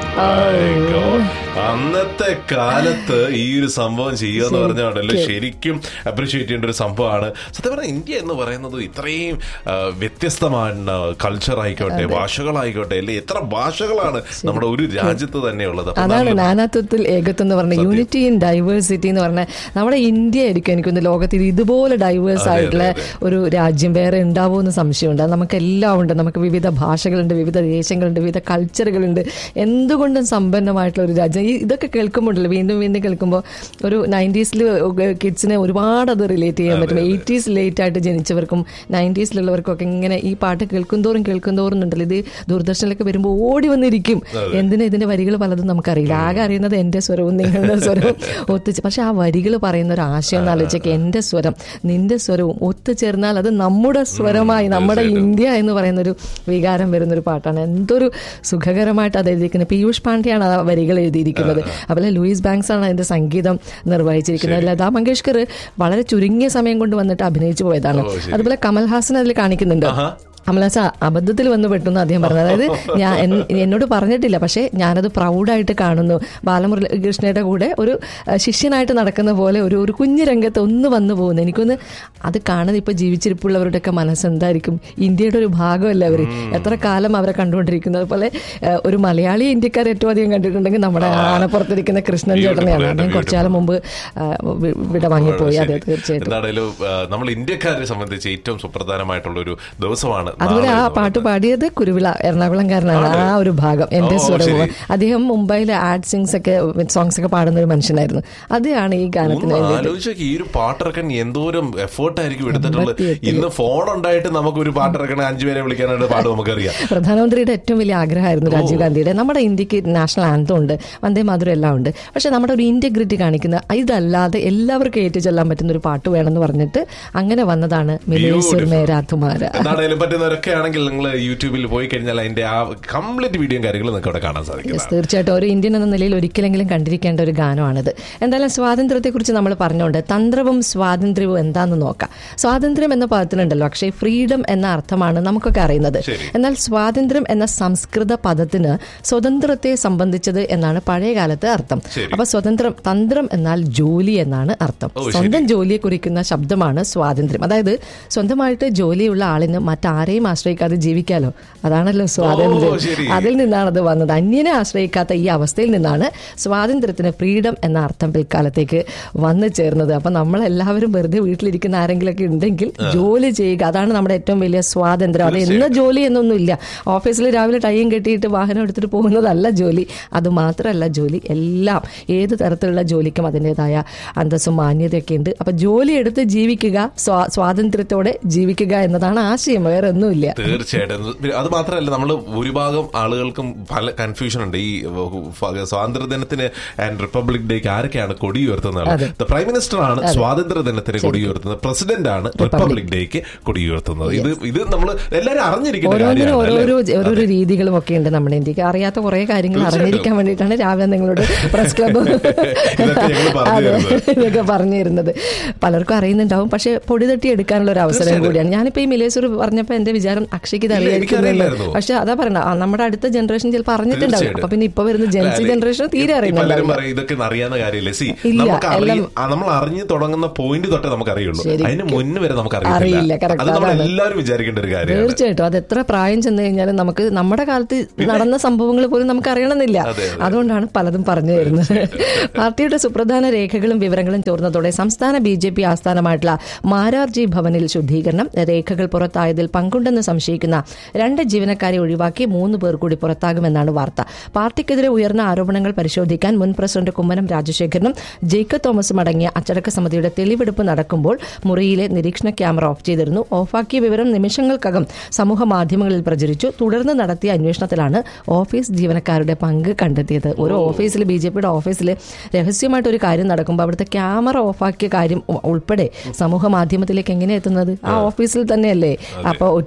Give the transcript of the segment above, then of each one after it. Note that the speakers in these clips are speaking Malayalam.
My God. അന്നത്തെ കാലത്ത് ഈ ഒരു സംഭവം ചെയ്യുക എന്ന് പറഞ്ഞാണല്ലോ ശരിക്കും അപ്രീഷിയേറ്റ് ചെയ്യേണ്ട ഒരു സംഭവമാണ് സത്യം പറഞ്ഞാൽ ഇന്ത്യ എന്ന് പറയുന്നത് ഇത്രയും ആ, വ്യത്യസ്തமான കൾച്ചർ ആയിക്കോട്ടെ ഭാഷകളായിക്കോട്ടെ അല്ലെ എത്ര ഭാഷകളാണ് നമ്മുടെ ഒരു രാജ്യത്ത് തന്നെ ഉള്ളത് അപ്പൊ അതാണ് നല്ല- നാനാത്വത്തിൽ ഏകത്വം എന്ന് പറഞ്ഞ യൂണിറ്റി ഇൻ ഡൈവേഴ്സിറ്റി എന്ന് പറഞ്ഞ നമ്മുടെ ഇന്ത്യ ആയിരിക്കും എനിക്കൊന്ന് ലോകത്തിൽ ഇതുപോലെ ഡൈവേഴ്സ് അതെ, ആയിട്ടുള്ള അതെ. ഒരു രാജ്യം വേറെ ഉണ്ടാവുമെന്ന് സംശയമുണ്ട് അത് നമുക്ക് എല്ലാം ഉണ്ട് നമുക്ക് വിവിധ ഭാഷകളുണ്ട് വിവിധ ദേശങ്ങളുണ്ട് വിവിധ കൾച്ചറുകളുണ്ട് എന്തുകൊണ്ടും സമ്പന്നമായിട്ടുള്ള ഒരു രാജ്യം ഈ ഇതൊക്കെ കേൾക്കുമ്പോഴല്ലോ വീണ്ടും വീണ്ടും കേൾക്കുമ്പോൾ ഒരു നയൻറ്റീസിൽ കിഡ്സിനെ ഒരുപാട് അത് റിലേറ്റ് ചെയ്യാൻ പറ്റും എയ്റ്റീസ് ലേറ്റ് ആയിട്ട് ജനിച്ചവർക്കും നയൻറ്റീസിലുള്ളവർക്കും ഒക്കെ ഇങ്ങനെ ഈ പാട്ട് കേൾക്കും തോറും കേൾക്കും തോറും ഉണ്ടല്ലോ ഇത് ദൂരദർശനിലൊക്കെ വരുമ്പോൾ ഓടി വന്നിരിക്കും എന്തിനാ ഇതിന്റെ വരികൾ പലതും നമുക്കറിയില്ല ആകെ അറിയുന്നത് എന്റെ സ്വരവും നിങ്ങളുടെ സ്വരവും ഒത്തുചേ പക്ഷെ ആ വരികൾ പറയുന്ന ഒരു ആശയം എന്ന് ആലോചിച്ചൊക്കെ എന്റെ സ്വരം നിന്റെ സ്വരവും ഒത്തുചേർന്നാൽ അത് നമ്മുടെ സ്വരമായി നമ്മുടെ ഇന്ത്യ എന്ന് പറയുന്ന ഒരു വികാരം വരുന്ന ഒരു പാട്ടാണ് എന്തൊരു സുഖകരമായിട്ട് അത് എഴുതിയിരിക്കുന്നത് പീയൂഷ് പാണ്ഡെയാണ് ആ വരികൾ എഴുതിയിരിക്കുന്നത് അതുപോലെ ലൂയിസ് ബാങ്ക്സ് ആണ് അതിന്റെ സംഗീതം നിർവഹിച്ചിരിക്കുന്നത് ലതാ മങ്കേഷ്കർ വളരെ ചുരുങ്ങിയ സമയം കൊണ്ട് വന്നിട്ട് അഭിനയിച്ചു പോയതാണ് ഓ, ശരി. അതുപോലെ കമൽഹാസൻ അതിൽ കാണിക്കുന്നുണ്ട് ആഹാ. കമലാസ അബദ്ധത്തിൽ വന്ന് പെട്ടു എന്ന് അദ്ദേഹം പറഞ്ഞത് അതായത് ഞാൻ എൻ- എന്നോട് പറഞ്ഞിട്ടില്ല പക്ഷേ ഞാനത് പ്രൗഡായിട്ട് കാണുന്നു ബാലമുരളി കൃഷ്ണയുടെ കൂടെ ഒരു അഹ്, ശിഷ്യനായിട്ട് നടക്കുന്ന പോലെ ഒരു ഒരു കുഞ്ഞു രംഗത്ത് ഒന്ന് വന്നു പോകുന്നു എനിക്കൊന്ന് അത് കാണുന്നത് ഇപ്പൊ ജീവിച്ചിരിപ്പുള്ളവരുടെയൊക്കെ മനസ്സെന്തായിരിക്കും ഇന്ത്യയുടെ ഒരു ഭാഗമല്ല അവർ എത്ര കാലം അവരെ കണ്ടുകൊണ്ടിരിക്കുന്നത് അതുപോലെ അഹ്, ഒരു മലയാളി ഇന്ത്യക്കാർ ഏറ്റവും അധികം കണ്ടിട്ടുണ്ടെങ്കിൽ നമ്മുടെ ആനപ്പുറത്തിരിക്കുന്ന കൃഷ്ണൻ ചേട്ടനെയാണ് അദ്ദേഹം കുറച്ചു കാലം മുമ്പ് അഹ്, വി- വിട വാങ്ങിപ്പോയി അതെ ശരി. തീർച്ചയായിട്ടും എന്താണേലും ആ, നമ്മൾ ഇന്ത്യക്കാരെ സംബന്ധിച്ച് ഏറ്റവും സുപ്രധാനമായിട്ടുള്ള ഒരു ദിവസമാണ് അതുപോലെ നാളെ ആ എന്ന് പാട്ട് പാടിയത് കുരുവിള എറണാകുളംകാരനാണ് ആ ഒരു ഭാഗം എന്റെ ഓ, സ്വരവും ശരി. അദ്ദേഹം മുംബൈയിലെ ആഡ് സിങ്സ് ഒക്കെ സോങ്സ് ഒക്കെ പാടുന്ന ഒരു മനുഷ്യനായിരുന്നു അതാണ് ഈ ഗാനത്തിന് ഒന്ന് വേണ്ടിയിട്ട് ആലോചിച്ചോക്ക് ഈ ഒരു പാട്ടിറക്കാൻ എന്തോരം എഫേർട്ട് ആയിരിക്കും എടുത്തിട്ടുള്ളത് എൺപത്തിയെട്ടില്. ഇന്ന് ഫോൺ ഉണ്ടായിട്ട് നമുക്ക് ഒരു പാട്ടിറക്കണ അഞ്ചു പേരെ വിളിക്കാനായിട്ട് പാട്ട് നമുക്കറിയാം പ്രധാനമന്ത്രിയുടെ ഏറ്റവും വലിയ ആഗ്രഹമായിരുന്നു രാജീവ് ഗാന്ധിയുടെ നമ്മുടെ ഇന്ത്യക്ക് നാഷണൽ ആന്തം ഉണ്ട് വന്ദേ മാതരം എല്ലാം ഉണ്ട് പക്ഷെ നമ്മുടെ ഒരു ഇന്റഗ്രിറ്റി കാണിക്കുന്ന ഇതല്ലാതെ എല്ലാവർക്കും ഏറ്റു ചെല്ലാൻ പറ്റുന്ന ഒരു പാട്ട് വേണമെന്ന് പറഞ്ഞിട്ട് അങ്ങനെ വന്നതാണ് മിലേശ്വർ Beautiful. മേരാത്തുമാര എന്താണേലും പറ്റുന്നവരൊക്കെ ആണെങ്കിൽ നിങ്ങൾ യൂട്യൂബിൽ പോയി കഴിഞ്ഞാൽ അതിന്റെ ആ കംപ്ലീറ്റ് വീഡിയോയും കാര്യങ്ങളും നിങ്ങൾക്ക് അവിടെ കാണാൻ Yes, സാധിക്കും തീർച്ചയായിട്ടും ഒരു ഇന്ത്യൻ എന്ന നിലയിൽ ഒരിക്കലെങ്കിലും കണ്ടിരിക്കേണ്ട ഒരു ഗാനമാണിത് എന്തായാലും സ്വാതന്ത്ര്യത്തെക്കുറിച്ച് നമ്മൾ പറഞ്ഞുകൊണ്ട് തന്ത്രവും സ്വാതന്ത്ര്യവും എന്താന്ന് നോക്കാം സ്വാതന്ത്ര്യം എന്ന പദത്തിനുണ്ടല്ലോ പക്ഷേ ഫ്രീഡം എന്ന അർത്ഥമാണ് നമുക്കൊക്കെ അറിയുന്നത് ശരി. എന്നാൽ സ്വാതന്ത്ര്യം എന്ന സംസ്കൃത പദത്തിന് സ്വതന്ത്രത്തെ സംബന്ധിച്ചത് എന്നാണ് പഴയ കാലത്ത് അർത്ഥം ശരി. അപ്പൊ സ്വതന്ത്രം തന്ത്രം എന്നാൽ ജോലി എന്നാണ് അർത്ഥം ഓ, ശരി. സ്വന്തം ജോലിയെ കുറിക്കുന്ന ശബ്ദമാണ് സ്വാതന്ത്ര്യം അതായത് സ്വന്തമായിട്ട് ജോലിയുള്ള ആളിന് മറ്റാരെയും ആശ്രയിക്കാതെ ജീവിക്കാലോ അതാണല്ലോ ശരി. സ്വാതന്ത്ര്യം അതിൽ നിന്നാണ് അത് വന്നത് അന്യനെ ആശ്രയിക്കാത്ത ഈ അവസ്ഥയിൽ നിന്നാണ് സ്വാതന്ത്ര്യത്തിന് ഫ്രീഡം എന്ന അർത്ഥം പിൽക്കാലത്തേക്ക് വന്നു ചേർന്നത് അപ്പൊ നമ്മളെല്ലാവരും വെറുതെ വീട്ടിലിരിക്കുന്ന ആരെങ്കിലൊക്കെ ഉണ്ടെങ്കിൽ ജോലി ചെയ്യുക അതാണ് നമ്മുടെ ഏറ്റവും വലിയ സ്വാതന്ത്ര്യം അത് എന്ന ജോലി എന്നൊന്നുമില്ല ഓഫീസിൽ രാവിലെ ടൈം കെട്ടിയിട്ട് വാഹനം എടുത്തിട്ട് പോകുന്നതല്ല ജോലി അത് മാത്രമല്ല ജോലി എല്ലാം ഏത് തരത്തിലുള്ള ജോലിക്കും അതിൻ്റെതായ അന്തസ്സും മാന്യതയൊക്കെ ഉണ്ട് അപ്പൊ ജോലി എടുത്ത് ജീവിക്കുക സ്വാ- സ്വാതന്ത്ര്യത്തോടെ ജീവിക്കുക എന്നതാണ് ആശയം വേറെ ഒന്നുമില്ല തീർച്ചയായിട്ടും പിന്നെ അത് മാത്രമല്ല നമ്മൾ ഭൂരിഭാഗം ആളുകൾക്കും പല കൺഫ്യൂഷൻ ഉണ്ട് ഈ ഫ- സ്വാതന്ത്ര്യ ദിനത്തിന് ആൻഡ് റിപ്പബ്ലിക് ഡേക്ക് ആരൊക്കെയാണ് കൊടി ഉയർത്തുന്നത് ദ പ്രൈം മിനിസ്റ്റർ ആണ് സ്വാതന്ത്ര്യ ദിനത്തിന് കൊടി ഉയർത്തുന്നത് പ്രസിഡന്റ് ആണ് റിപ്പബ്ലിക് ഡേക്ക് കൊടി ഉയർത്തുന്നത് ഇത് ഇത് നമ്മൾ എല്ലാവരും അറിഞ്ഞിരിക്കേണ്ട ഓരോന്നിനും കാര്യമാണ് അല്ലേ? ഓരോരോ ഓരോരോ രീതികളും ഒക്കെ ഉണ്ട് നമ്മുടെ ഇന്ത്യക്ക് അറിയാത്ത കുറെ കാര്യങ്ങൾ അറിഞ്ഞിരിക്കാൻ വേണ്ടിയിട്ടാണ് രാവിലെ നിങ്ങളോട് പ്രസ് ക്ലബ്ബ് ഇതൊക്കെ ഞങ്ങൾ പറഞ്ഞു അതെ തരുന്നത്. ഇതൊക്കെ പറഞ്ഞു തരുന്നത് പലർക്കും അറിയുന്നുണ്ടാവും പക്ഷെ പൊടി തട്ടി എടുക്കാനുള്ള ഒരു അവസരം തീർച്ചയായും. കൂടിയാണ് ഞാനിപ്പോ ഈ മിലേശ്വർ പറഞ്ഞപ്പോ എന്റെ വിചാരം അക്ഷയ്ക്ക് ഇത് ഇല്ല, അറിയായിരിക്കുന്നുണ്ട് എനിക്കറിയില്ലായിരുന്നു. പക്ഷെ അതാ പറയണ്ട ആ, നമ്മുടെ അടുത്ത ജനറേഷൻ ചിലപ്പോൾ അറിഞ്ഞിട്ടുണ്ടാവും തീർച്ചയായിട്ടും. അപ്പൊ പിന്നെ ഇപ്പൊ വരുന്ന ജെൻസി അല്ല, ജനറേഷൻ തീരെ ഈ പലരും അറിയുന്നുണ്ടാവില്ല പറയും ഇതൊക്കെ അറിയാവുന്ന കാര്യമില്ല സി ഇല്ല, നമുക്ക് അറിയ- എല്ലാം- ആ, നമ്മൾ അറിഞ്ഞു തുടങ്ങുന്ന പോയിന്റ് തൊട്ടേ നമുക്ക് അറിയുള്ളൂ ശരിക്കും. അതിന് മുന്നേ വരെ നമുക്ക് അറിയില്ല, അറിയില്ല correct, അത് നമ്മൾ അതാണ്. എല്ലാവരും വിചാരിക്കേണ്ട ഒരു കാര്യമാണ് തീർച്ചയായിട്ടും അത് എത്ര പ്രായം ചെന്ന് കഴിഞ്ഞാലും നമുക്ക് നമ്മുടെ കാലത്ത് നടന്ന സംഭവങ്ങൾ പോലും നമുക്ക് അറിയണമെന്നില്ല അതെ, അതെ. അതുകൊണ്ടാണ് പലതും പറഞ്ഞു തരുന്നത് പാർട്ടിയുടെ സുപ്രധാന രേഖകളും വിവരങ്ങളും ചോർന്നതോടെ സംസ്ഥാന ബി ജെ പി ആസ്ഥാനമായിട്ടുള്ള മാരാർജി ഭവനിൽ ശുദ്ധീകരണം രേഖകൾ പുറത്തായതിൽ പങ്കുണ്ടെന്ന് സംശയിക്കുന്ന രണ്ട് ജീവനക്കാരെ ഒഴിവാക്കി മൂന്ന് പേർ കൂടി പുറത്താകുമെന്നാണ് വാർത്ത പാർട്ടിക്കെതിരെ ഉയർന്ന ആരോപണങ്ങൾ പരിശോധിക്കാൻ മുൻ പ്രസിഡന്റ് കുമ്മനം രാജശേഖരനും ജേക്കബ് തോമസും അടങ്ങിയ അച്ചടക്ക സമിതിയുടെ തെളിവെടുപ്പ് നടക്കുമ്പോൾ മുറിയിലെ നിരീക്ഷണ ക്യാമറ ഓഫ് ചെയ്തിരുന്നു ഓഫാക്കിയ വിവരം നിമിഷങ്ങൾക്കകം സമൂഹ മാധ്യമങ്ങളിൽ പ്രചരിച്ചു തുടർന്ന് നടത്തിയ അന്വേഷണത്തിലാണ് ഓഫീസ് ജീവനക്കാരുടെ പങ്ക് കണ്ടെത്തിയത് ഒരു ഓഫീസിൽ ബി ജെ പിയുടെ ഓഫീസിൽ രഹസ്യമായിട്ട് ഒരു കാര്യം നടക്കുമ്പോൾ അവിടുത്തെ ക്യാമറ ഓഫാക്കിയ കാര്യം ഉ- ഉൾപ്പെടെ സമൂഹ മാധ്യമത്തിലേക്ക് എങ്ങനെ എത്തുന്നത് ആ ഓഫീസിൽ തന്നെയല്ലേ അപ്പോൾ ഒറ്റ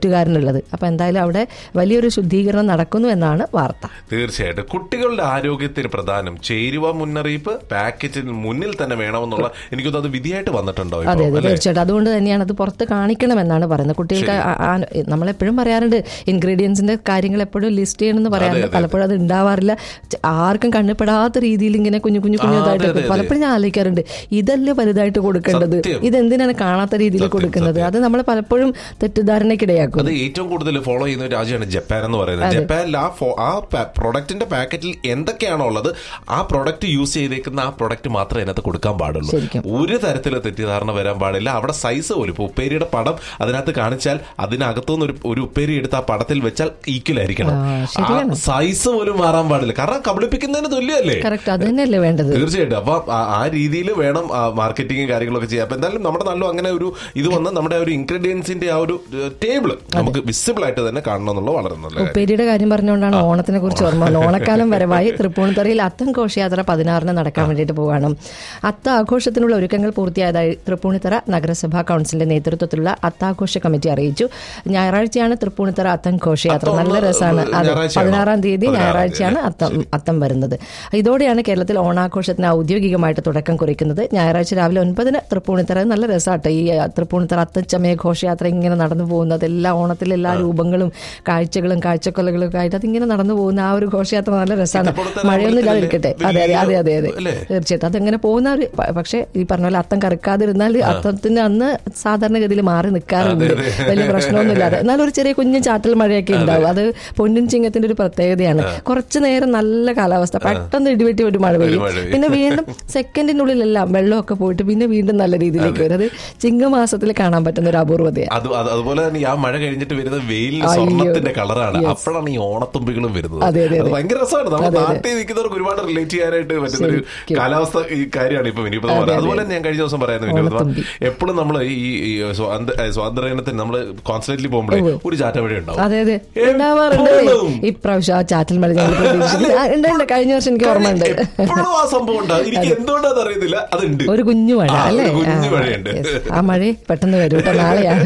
തെറ്റുകാരനുള്ളത് അപ്പൊ എന്തായാലും അവിടെ വലിയൊരു ശുദ്ധീകരണം നടക്കുന്നു എന്നാണ് വാർത്ത തീർച്ചയായിട്ടും കുട്ടികളുടെ ആരോഗ്യത്തിന് പ്രധാനം ചേരുവ മുന്നറിയിപ്പ് പാക്കറ്റിന് മുന്നിൽ തന്നെ വേണമെന്നുള്ള എനിക്കൊന്നും അത് വിധിയായിട്ട് വന്നിട്ടുണ്ടോ ഇപ്പോ? അതെ അതെ അല്ലേ? തീർച്ചയായിട്ടും അതുകൊണ്ട് തന്നെയാണ് അത് പുറത്ത് കാണിക്കണമെന്നാണ് പറയുന്നത് കുട്ടികൾക്ക് ആ- ആ- നമ്മളെപ്പോഴും പറയാറുണ്ട് ഇൻഗ്രീഡിയൻസിന്റെ കാര്യങ്ങൾ എപ്പോഴും ലിസ്റ്റ് ചെയ്യണമെന്ന് പറയാറുണ്ട് പലപ്പോഴും അത് ഉണ്ടാവാറില്ല ച- ആർക്കും കണ്ണിപ്പെടാത്ത രീതിയിൽ ഇങ്ങനെ കുഞ്ഞു കുഞ്ഞു കുഞ്ഞതായിട്ട് അതെ, അതെ. പലപ്പോഴും ഞാൻ ആലോചിക്കാറുണ്ട് ഇതല്ലേ വലുതായിട്ട് കൊടുക്കേണ്ടത് സത്യം. ഇതെന്തിനാണ് കാണാത്ത രീതിയിൽ കൊടുക്കുന്നത് അത് നമ്മൾ പലപ്പോഴും തെറ്റിദ്ധാരണയ്ക്കിടയാക്കും അത് ഏറ്റവും കൂടുതൽ ഫോളോ ചെയ്യുന്ന ഒരു രാജ്യമാണ് ജപ്പാൻ എന്ന് പറയുന്നത് ജപ്പാനിൽ ആ ഫോ- ആ പ്രൊഡക്റ്റിന്റെ പാക്കറ്റിൽ എന്തൊക്കെയാണോ ഉള്ളത് ആ പ്രൊഡക്റ്റ് യൂസ് ചെയ്തേക്കുന്ന ആ പ്രൊഡക്റ്റ് മാത്രമേ അതിനകത്ത് കൊടുക്കാൻ പാടുള്ളൂ ശരിക്കും. ഒരു തരത്തിലും തെറ്റിദ്ധാരണ വരാൻ പാടില്ല അവിടെ സൈസ് പോലും ഇപ്പൊ ഉപ്പേരിയുടെ പടം അതിനകത്ത് കാണിച്ചാൽ അതിനകത്തുനിന്ന് ഒരു ഒരു ഉപ്പേരി എടുത്ത് ആ പടത്തിൽ വെച്ചാൽ ഈക്വൽ ആയിരിക്കണം ആ, ശരിയാണ്. സൈസ് പോലും മാറാൻ പാടില്ല കാരണം കബളിപ്പിക്കുന്നതിന് തുല്യമല്ലേ കറക്റ്റ് അത് തന്നെയല്ലേ വേണ്ടത് തീർച്ചയായിട്ടും അപ്പൊ ആ- ആ രീതിയിൽ വേണം മാർക്കറ്റിംഗ് കാര്യങ്ങളൊക്കെ ചെയ്യാം അപ്പൊ എന്തായാലും നമ്മുടെ നാട്ടിലും അങ്ങനെ ഒരു ഇത് വന്ന് നമ്മുടെ ആ ഒരു ഇൻഗ്രീഡിയൻസിന്റെ ആ ഒരു ടേബിൾ നമുക്ക് വിസിബിൾ ആയിട്ട് തന്നെ കാണണം എന്നുള്ളത് വളരെ നല്ല കാര്യം ഉപ്പേരിയുടെ കാര്യം പറഞ്ഞുകൊണ്ടാണ് ഓണത്തിനെ കുറിച്ച് ഓർമ്മ വന്നത്. ഓണക്കാലം വരവായി തൃപ്പൂണിത്തറയിൽ അത്തം ഘോഷയാത്ര പതിനാറിന് നടക്കാൻ വേണ്ടിയിട്ട് പോവാണ് അത്ത ആഘോഷത്തിനുള്ള ഒരുക്കങ്ങൾ പൂർത്തിയായതായി തൃപ്പൂണിത്തറ നഗരസഭാ കൌൺസിലിന്റെ നേതൃത്വത്തിലുള്ള അത്താഘോഷ കമ്മിറ്റി അറിയിച്ചു ഞായറാഴ്ചയാണ് തൃപ്പൂണിത്തറ അത്തം ഘോഷയാത്ര അത്തം നല്ല ഒന്ന് രസമാണ് അതെ ഞായറാഴ്ചയാണോ? പതിനാറാം തീയതി പതിനാറാം ഞായറാഴ്ചയാണ് അത്തം അത്തം വരുന്നത് ഇതോടെയാണ് കേരളത്തിൽ ഓണാഘോഷത്തിന് ഔദ്യോഗികമായിട്ട് തുടക്കം കുറിക്കുന്നത് ഞായറാഴ്ച രാവിലെ ഒൻപതിന് തൃപ്പൂണിത്തറ നല്ല രസമാട്ടോ ഈ ആ, തൃപ്പൂണിത്തറ അത്തച്ചമയ ഘോഷയാത്ര ഇങ്ങനെ നടന്നു പോകുന്നത് എല്ലാ ഓണത്തിലെ എല്ലാ രൂപങ്ങളും കാഴ്ചകളും കാഴ്ചക്കൊലകളും ഒക്കെ ആയിട്ട് അതിങ്ങനെ നടന്നു പോകുന്ന ആ ഒരു ഘോഷയാത്ര നല്ല രസമാണ് തൃപ്പൂണിത്തറ മഴയൊന്നും ഇല്ലാതിരിക്കട്ടെ അതെ അതെ അതെ അതെ അതെ അല്ലേ? തീർച്ചയായിട്ടും അതങ്ങനെ പോകുന്ന ഒരു പ- പക്ഷേ ഈ പറഞ്ഞ പോലെ അത്തം കറക്കാതിരുന്നാൽ അത്തത്തിന് അന്ന് സാധാരണഗതിയിൽ മാറി നിൽക്കാറുണ്ട് വലിയ പ്രശ്നമൊന്നുമില്ലാതെ എന്നാലും ഒരു ചെറിയ കുഞ്ഞു ചാറ്റൽ മഴയൊക്കെ ഉണ്ടാവും അത് പൊന്നിൻ ചിങ്ങത്തിന്റെ ഒരു പ്രത്യേകതയാണ് കുറച്ചു നേരം നല്ല കാലാവസ്ഥ പെട്ടെന്ന് ഇടിവെട്ടി ഒരു മഴ പെയ്യും മഴ പെയ്യും. പിന്നെ വീണ്ടും സെക്കൻഡിനുള്ളിലെല്ലാം വെള്ളമൊക്കെ പോയിട്ട് പിന്നെ വീണ്ടും നല്ല രീതിയിലേക്ക് വരും അത് ചിങ്ങമാസത്തിൽ കാണാൻ പറ്റുന്ന ഒരു അപൂർവതയാണ് അത് അത് അതുപോലെ തന്നെ ഈ ആ മഴ കഴിഞ്ഞിട്ട് വരുന്ന വെയിലിന് അയ്യോ. സ്വർണത്തിന്റെ കളറാണ് അപ്പോഴാണ് ഈ ഓണത്തുമ്പികളും വരുന്നത് അതെ, അതെ, അത് അതെ. ഭയങ്കര രസമാണ് നമ്മൾ അതെ, അതെ. നാട്ടിൽ നിൽക്കുന്നവർക്ക് ഒരുപാട് റിലേറ്റ് ചെയ്യാനായിട്ട് പറ്റുന്ന ഒരു ശരിക്കും. കാലാവസ്ഥ ഈ കാര്യമാണ് ഇപ്പൊ വിനീപ് അതെ, അതെ. അതുപോലെ തന്നെ ഞാൻ കഴിഞ്ഞ ദിവസം പറയുന്നത് വിനീപ് ഓണത്തുമ്പി. എപ്പോഴും നമ്മൾ ഈ ഈ സ്വാതന്ത്ര്യ സ്വാതന്ത്ര്യദിനത്തിന് നമ്മൾ കോൺസെർട്ടിൽ പോകുമ്പോഴേ ഒരു ചാറ്റമഴ ഉണ്ടാവും അതെ അതെ എപ്പോഴും. ഉണ്ടാവാറുണ്ട് ഇപ്രാവശ്യം ആ ചാറ്റൽ മഴ ഞങ്ങൾ പ്രതീക്ഷിച്ചില്ല ആ, ഉണ്ട് ഉണ്ട് കഴിഞ്ഞ വർഷം എനിക്ക് ഓർമ്മയുണ്ട് എപ്പോഴും ആ സംഭവം ഉണ്ടാവും എനിക്ക് എന്തുകൊണ്ടാന്ന് അറിയത്തില്ല അതുണ്ട് ഒരു കുഞ്ഞു മഴ ആ, ഒരു അല്ലേ കുഞ്ഞു ആ, മഴയുണ്ട്. yes. ആ മഴ പെട്ടെന്ന് വരും കേട്ടോ നാളെയാണ്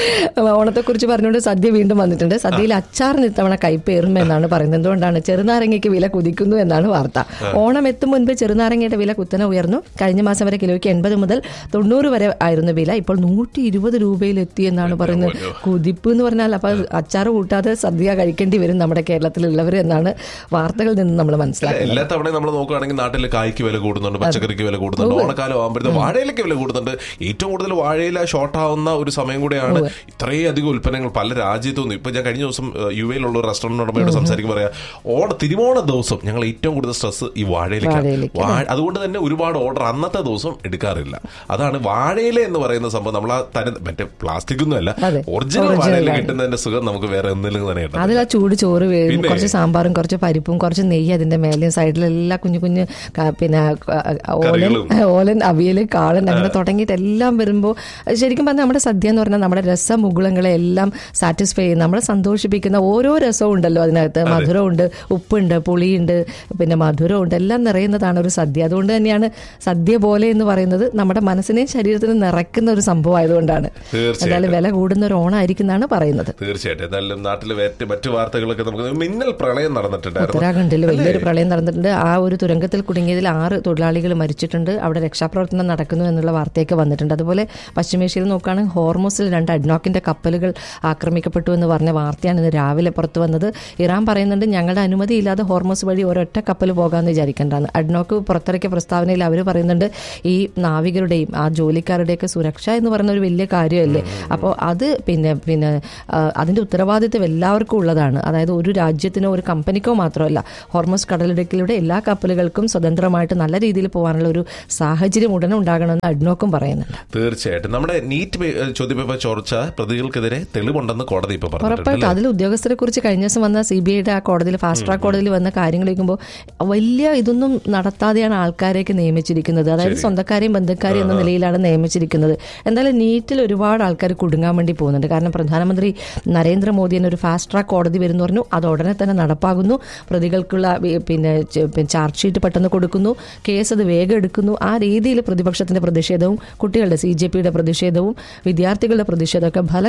ഓണത്തെ കുറിച്ച് പറഞ്ഞുകൊണ്ട് സദ്യ വീണ്ടും വന്നിട്ടുണ്ട് സദ്യയിൽ അച്ചാറിന് ഇത്തവണ കൈപ്പേറും എന്നാണ് പറയുന്നത് എന്തുകൊണ്ടാണ് ചെറുനാരങ്ങയ്ക്ക് വില കുതിക്കുന്നു എന്നാണ് വാർത്ത ഓണം എത്തും മുൻപ് ചെറുനാരങ്ങയുടെ വില കുത്തനെ ഉയർന്നു കഴിഞ്ഞ മാസം വരെ കിലോയ്ക്ക് എൺപത് മുതൽ തൊണ്ണൂറ് വരെ ആയിരുന്നു വില ഇപ്പോൾ നൂറ്റി ഇരുപത് രൂപയിൽ എത്തി എന്നാണ് പറയുന്നത് കുതിപ്പ് എന്ന് പറഞ്ഞാൽ അപ്പൊ അച്ചാർ കൂട്ടാതെ സദ്യ കഴിക്കേണ്ടി വരും നമ്മുടെ കേരളത്തിലുള്ളവർ എന്നാണ് വാർത്തകളിൽ നിന്ന് നമ്മൾ മനസ്സിലാക്കുന്നത് എല്ലാ തവണയും നമ്മൾ നോക്കുകയാണെങ്കിൽ നാട്ടിൽ കായ്ക്ക് വില കൂടുന്നുണ്ട് പച്ചക്കറിക്ക് വില കൂടുന്നുണ്ട് ഓണക്കാലം ആകുമ്പോഴത്തേക്ക് വാഴയിലൊക്കെ വില കൂടുന്നുണ്ട് ഏറ്റവും കൂടുതൽ വാഴയില ഷോർട്ട് ആവുന്ന ഒരു സമയം കൂടെയാണ് ഇത്രയും അധികം ഉൽപ്പന്നങ്ങൾ പല രാജ്യത്തു നിന്നും ഇപ്പൊ ഞാൻ കഴിഞ്ഞ ദിവസം യു എയിലുള്ള ഒരു റെസ്റ്റോറന്റ് ഉടമയോട് സംസാരിക്കും പറയാ ഓണ തിരുവോണ ദിവസം ഞങ്ങൾ ഏറ്റവും കൂടുതൽ സ്ട്രെസ് ഈ വാഴയിലേക്കാണ് വാഴയിലേക്ക്, വാഴ അതുകൊണ്ട് തന്നെ ഒരുപാട് ഓർഡർ അന്നത്തെ ദിവസം എടുക്കാറില്ല അതാണ് വാഴയില എന്ന് പറയുന്ന സംഭവം നമ്മൾ ആ തനി മറ്റേ പ്ലാസ്റ്റിക് ഒന്നും അല്ല അതെ. ഒറിജിനൽ Original വാഴയില ആണ്. കിട്ടുന്നതിന്റെ സുഖം നമുക്ക് വേറെ എന്തെങ്കിലും തന്നെ കിട്ടും അതിൽ ആ ചൂട് ചോറ് വീഴും പിന്നെ? കുറച്ച് സാമ്പാറും കുറച്ച് പരിപ്പും കുറച്ച് നെയ്യ് അതിന്റെ മേലെയും സൈഡിലെല്ലാം കുഞ്ഞു കുഞ്ഞു ക- പിന്നെ ക- ഓലൻ കറികളും. ഓലൻ അവിയൽ കാളൻ അങ്ങനെ തുടങ്ങിയിട്ട് എല്ലാം വരുമ്പോൾ ശരിക്കും പറഞ്ഞാൽ നമ്മുടെ സദ്യ എന്ന് പറഞ്ഞാൽ നമ്മുടെ രസമുകുളങ്ങളെ എല്ലാം സാറ്റിസ്ഫൈ ചെയ്യും നമ്മളെ സന്തോഷിപ്പിക്കുന്ന ഓരോ രസവും ഉണ്ടല്ലോ അതിനകത്ത് മധുരമുണ്ട് ഉപ്പുണ്ട് പുളിയുണ്ട് പിന്നെ മധുരമുണ്ട് എല്ലാം നിറയുന്നതാണ് ഒരു സദ്യ അതുകൊണ്ട് തന്നെയാണ് സദ്യ പോലെ എന്ന് പറയുന്നത് നമ്മുടെ മനസ്സിനെയും ശരീരത്തിനും നിറയ്ക്കുന്ന ഒരു സംഭവം ആയതുകൊണ്ടാണ് തീർച്ചയായിട്ടും. എന്തായാലും വില കൂടുന്ന ഒരു ഓണമായിരിക്കും എന്നാണ് പറയുന്നത് തീർച്ചയായിട്ടും എന്നാലും നാട്ടിലെ മറ്റ് മറ്റു വാർത്തകളൊക്കെ നമുക്ക് മിന്നൽ പ്രളയം നടന്നിട്ടുണ്ടായിരുന്നു ഉത്തരാഖണ്ഡിൽ വലിയൊരു പ്രളയം നടന്നിട്ടുണ്ട് ആ ഒരു തുരങ്കത്തിൽ കുടുങ്ങിയതിൽ ആറ് തൊഴിലാളികൾ മരിച്ചിട്ടുണ്ട് അവിടെ രക്ഷാപ്രവർത്തനം നടക്കുന്നു എന്നുള്ള വാർത്തയൊക്കെ വന്നിട്ടുണ്ട് അതുപോലെ പശ്ചിമേഷ്യയിൽ നോക്കുകയാണെങ്കിൽ ഹോർമോസിൽ രണ്ട് അഡ്നോക്കിന്റെ കപ്പലുകൾ ആക്രമിക്കപ്പെട്ടു എന്ന് പറഞ്ഞ വാർത്തയാണ് ഇന്ന് രാവിലെ പുറത്തു വന്നത് ഇറാൻ പറയുന്നുണ്ട് ഞങ്ങളുടെ അനുമതിയില്ലാതെ ഹോർമോസ് വഴി ഒരൊറ്റ കപ്പൽ പോകാമെന്ന് വിചാരിക്കേണ്ടതാണ് അഡ്നോക്ക് പുറത്തിറക്കിയ പ്രസ്താവനയിൽ അവർ പറയുന്നുണ്ട് ഈ നാവികരുടെയും ആ ജോലിക്കാരുടെയൊക്കെ സുരക്ഷ എന്ന് പറയുന്ന ഒരു വലിയ കാര്യമല്ലേ അപ്പോൾ അത് പിന്നെ പിന്നെ ആ, അതിന്റെ ഉത്തരവാദിത്വം എല്ലാവർക്കും ഉള്ളതാണ് അതായത് ഒരു രാജ്യത്തിനോ ഒരു കമ്പനിക്കോ മാത്രമല്ല ഹോർമോസ് കടലിടുക്കിലൂടെ എല്ലാ കപ്പലുകൾക്കും സ്വതന്ത്രമായിട്ട് നല്ല രീതിയിൽ പോകാനുള്ള ഒരു സാഹചര്യം ഉടനെ ഉണ്ടാകണമെന്ന് അഡ്നോക്കും പറയുന്നുണ്ട് തീർച്ചയായിട്ടും നമ്മുടെ നീറ്റ് പേ- ചോദ്യപേപ്പർ ചോർച്ച പ്രതികൾക്കെതിരെ തെളിവുണ്ടെന്ന് കോടതി ഇപ്പൊ പറഞ്ഞിട്ടുണ്ട് ഉറപ്പായിട്ടും അതിൽ ഉദ്യോഗസ്ഥരെ കുറിച്ച് കഴിഞ്ഞ ദിവസം വന്ന സി ബി ഐയുടെ ആ കോടതിയിൽ ഫാസ്റ്റ് ട്രാക്ക് കോടതിയിൽ വന്ന കാര്യങ്ങൾ വയ്ക്കുമ്പോൾ വലിയ ഇതൊന്നും നടത്താതെയാണ് ആൾക്കാരെയൊക്കെ നിയമിച്ചിരിക്കുന്നത് അതായത് സ്വന്തക്കാരെയും ബന്ധുക്കാരെയും എന്ന നിലയിലാണ് നിയമിച്ചിരിക്കുന്നത് എന്തായാലും നീറ്റിൽ ഒരുപാട് ആൾക്കാർ കുടുങ്ങാൻ വേണ്ടി പോകുന്നുണ്ട് കാരണം പ്രധാനമന്ത്രി നരേന്ദ്രമോദി തന്നെ ഒരു ഫാസ്റ്റ് ട്രാക്ക് കോടതി വരുന്നു പറഞ്ഞു അത് ഉടനെ തന്നെ നടപ്പാകുന്നു പ്രതികൾക്കുള്ള വി- പിന്നെ ച- പിന്നെ ചാർജ് ഷീറ്റ് പെട്ടെന്ന് കൊടുക്കുന്നു കേസ് അത് വേഗം എടുക്കുന്നു ആ രീതിയിൽ പ്രതിപക്ഷത്തിന്റെ പ്രതിഷേധവും കുട്ടികളുടെ സി ജെ പിയുടെ പ്രതിഷേധവും വിദ്യാർത്ഥികളുടെ പ്രതിഷേധമൊക്കെ ഫലം കാണുന്നുണ്ട്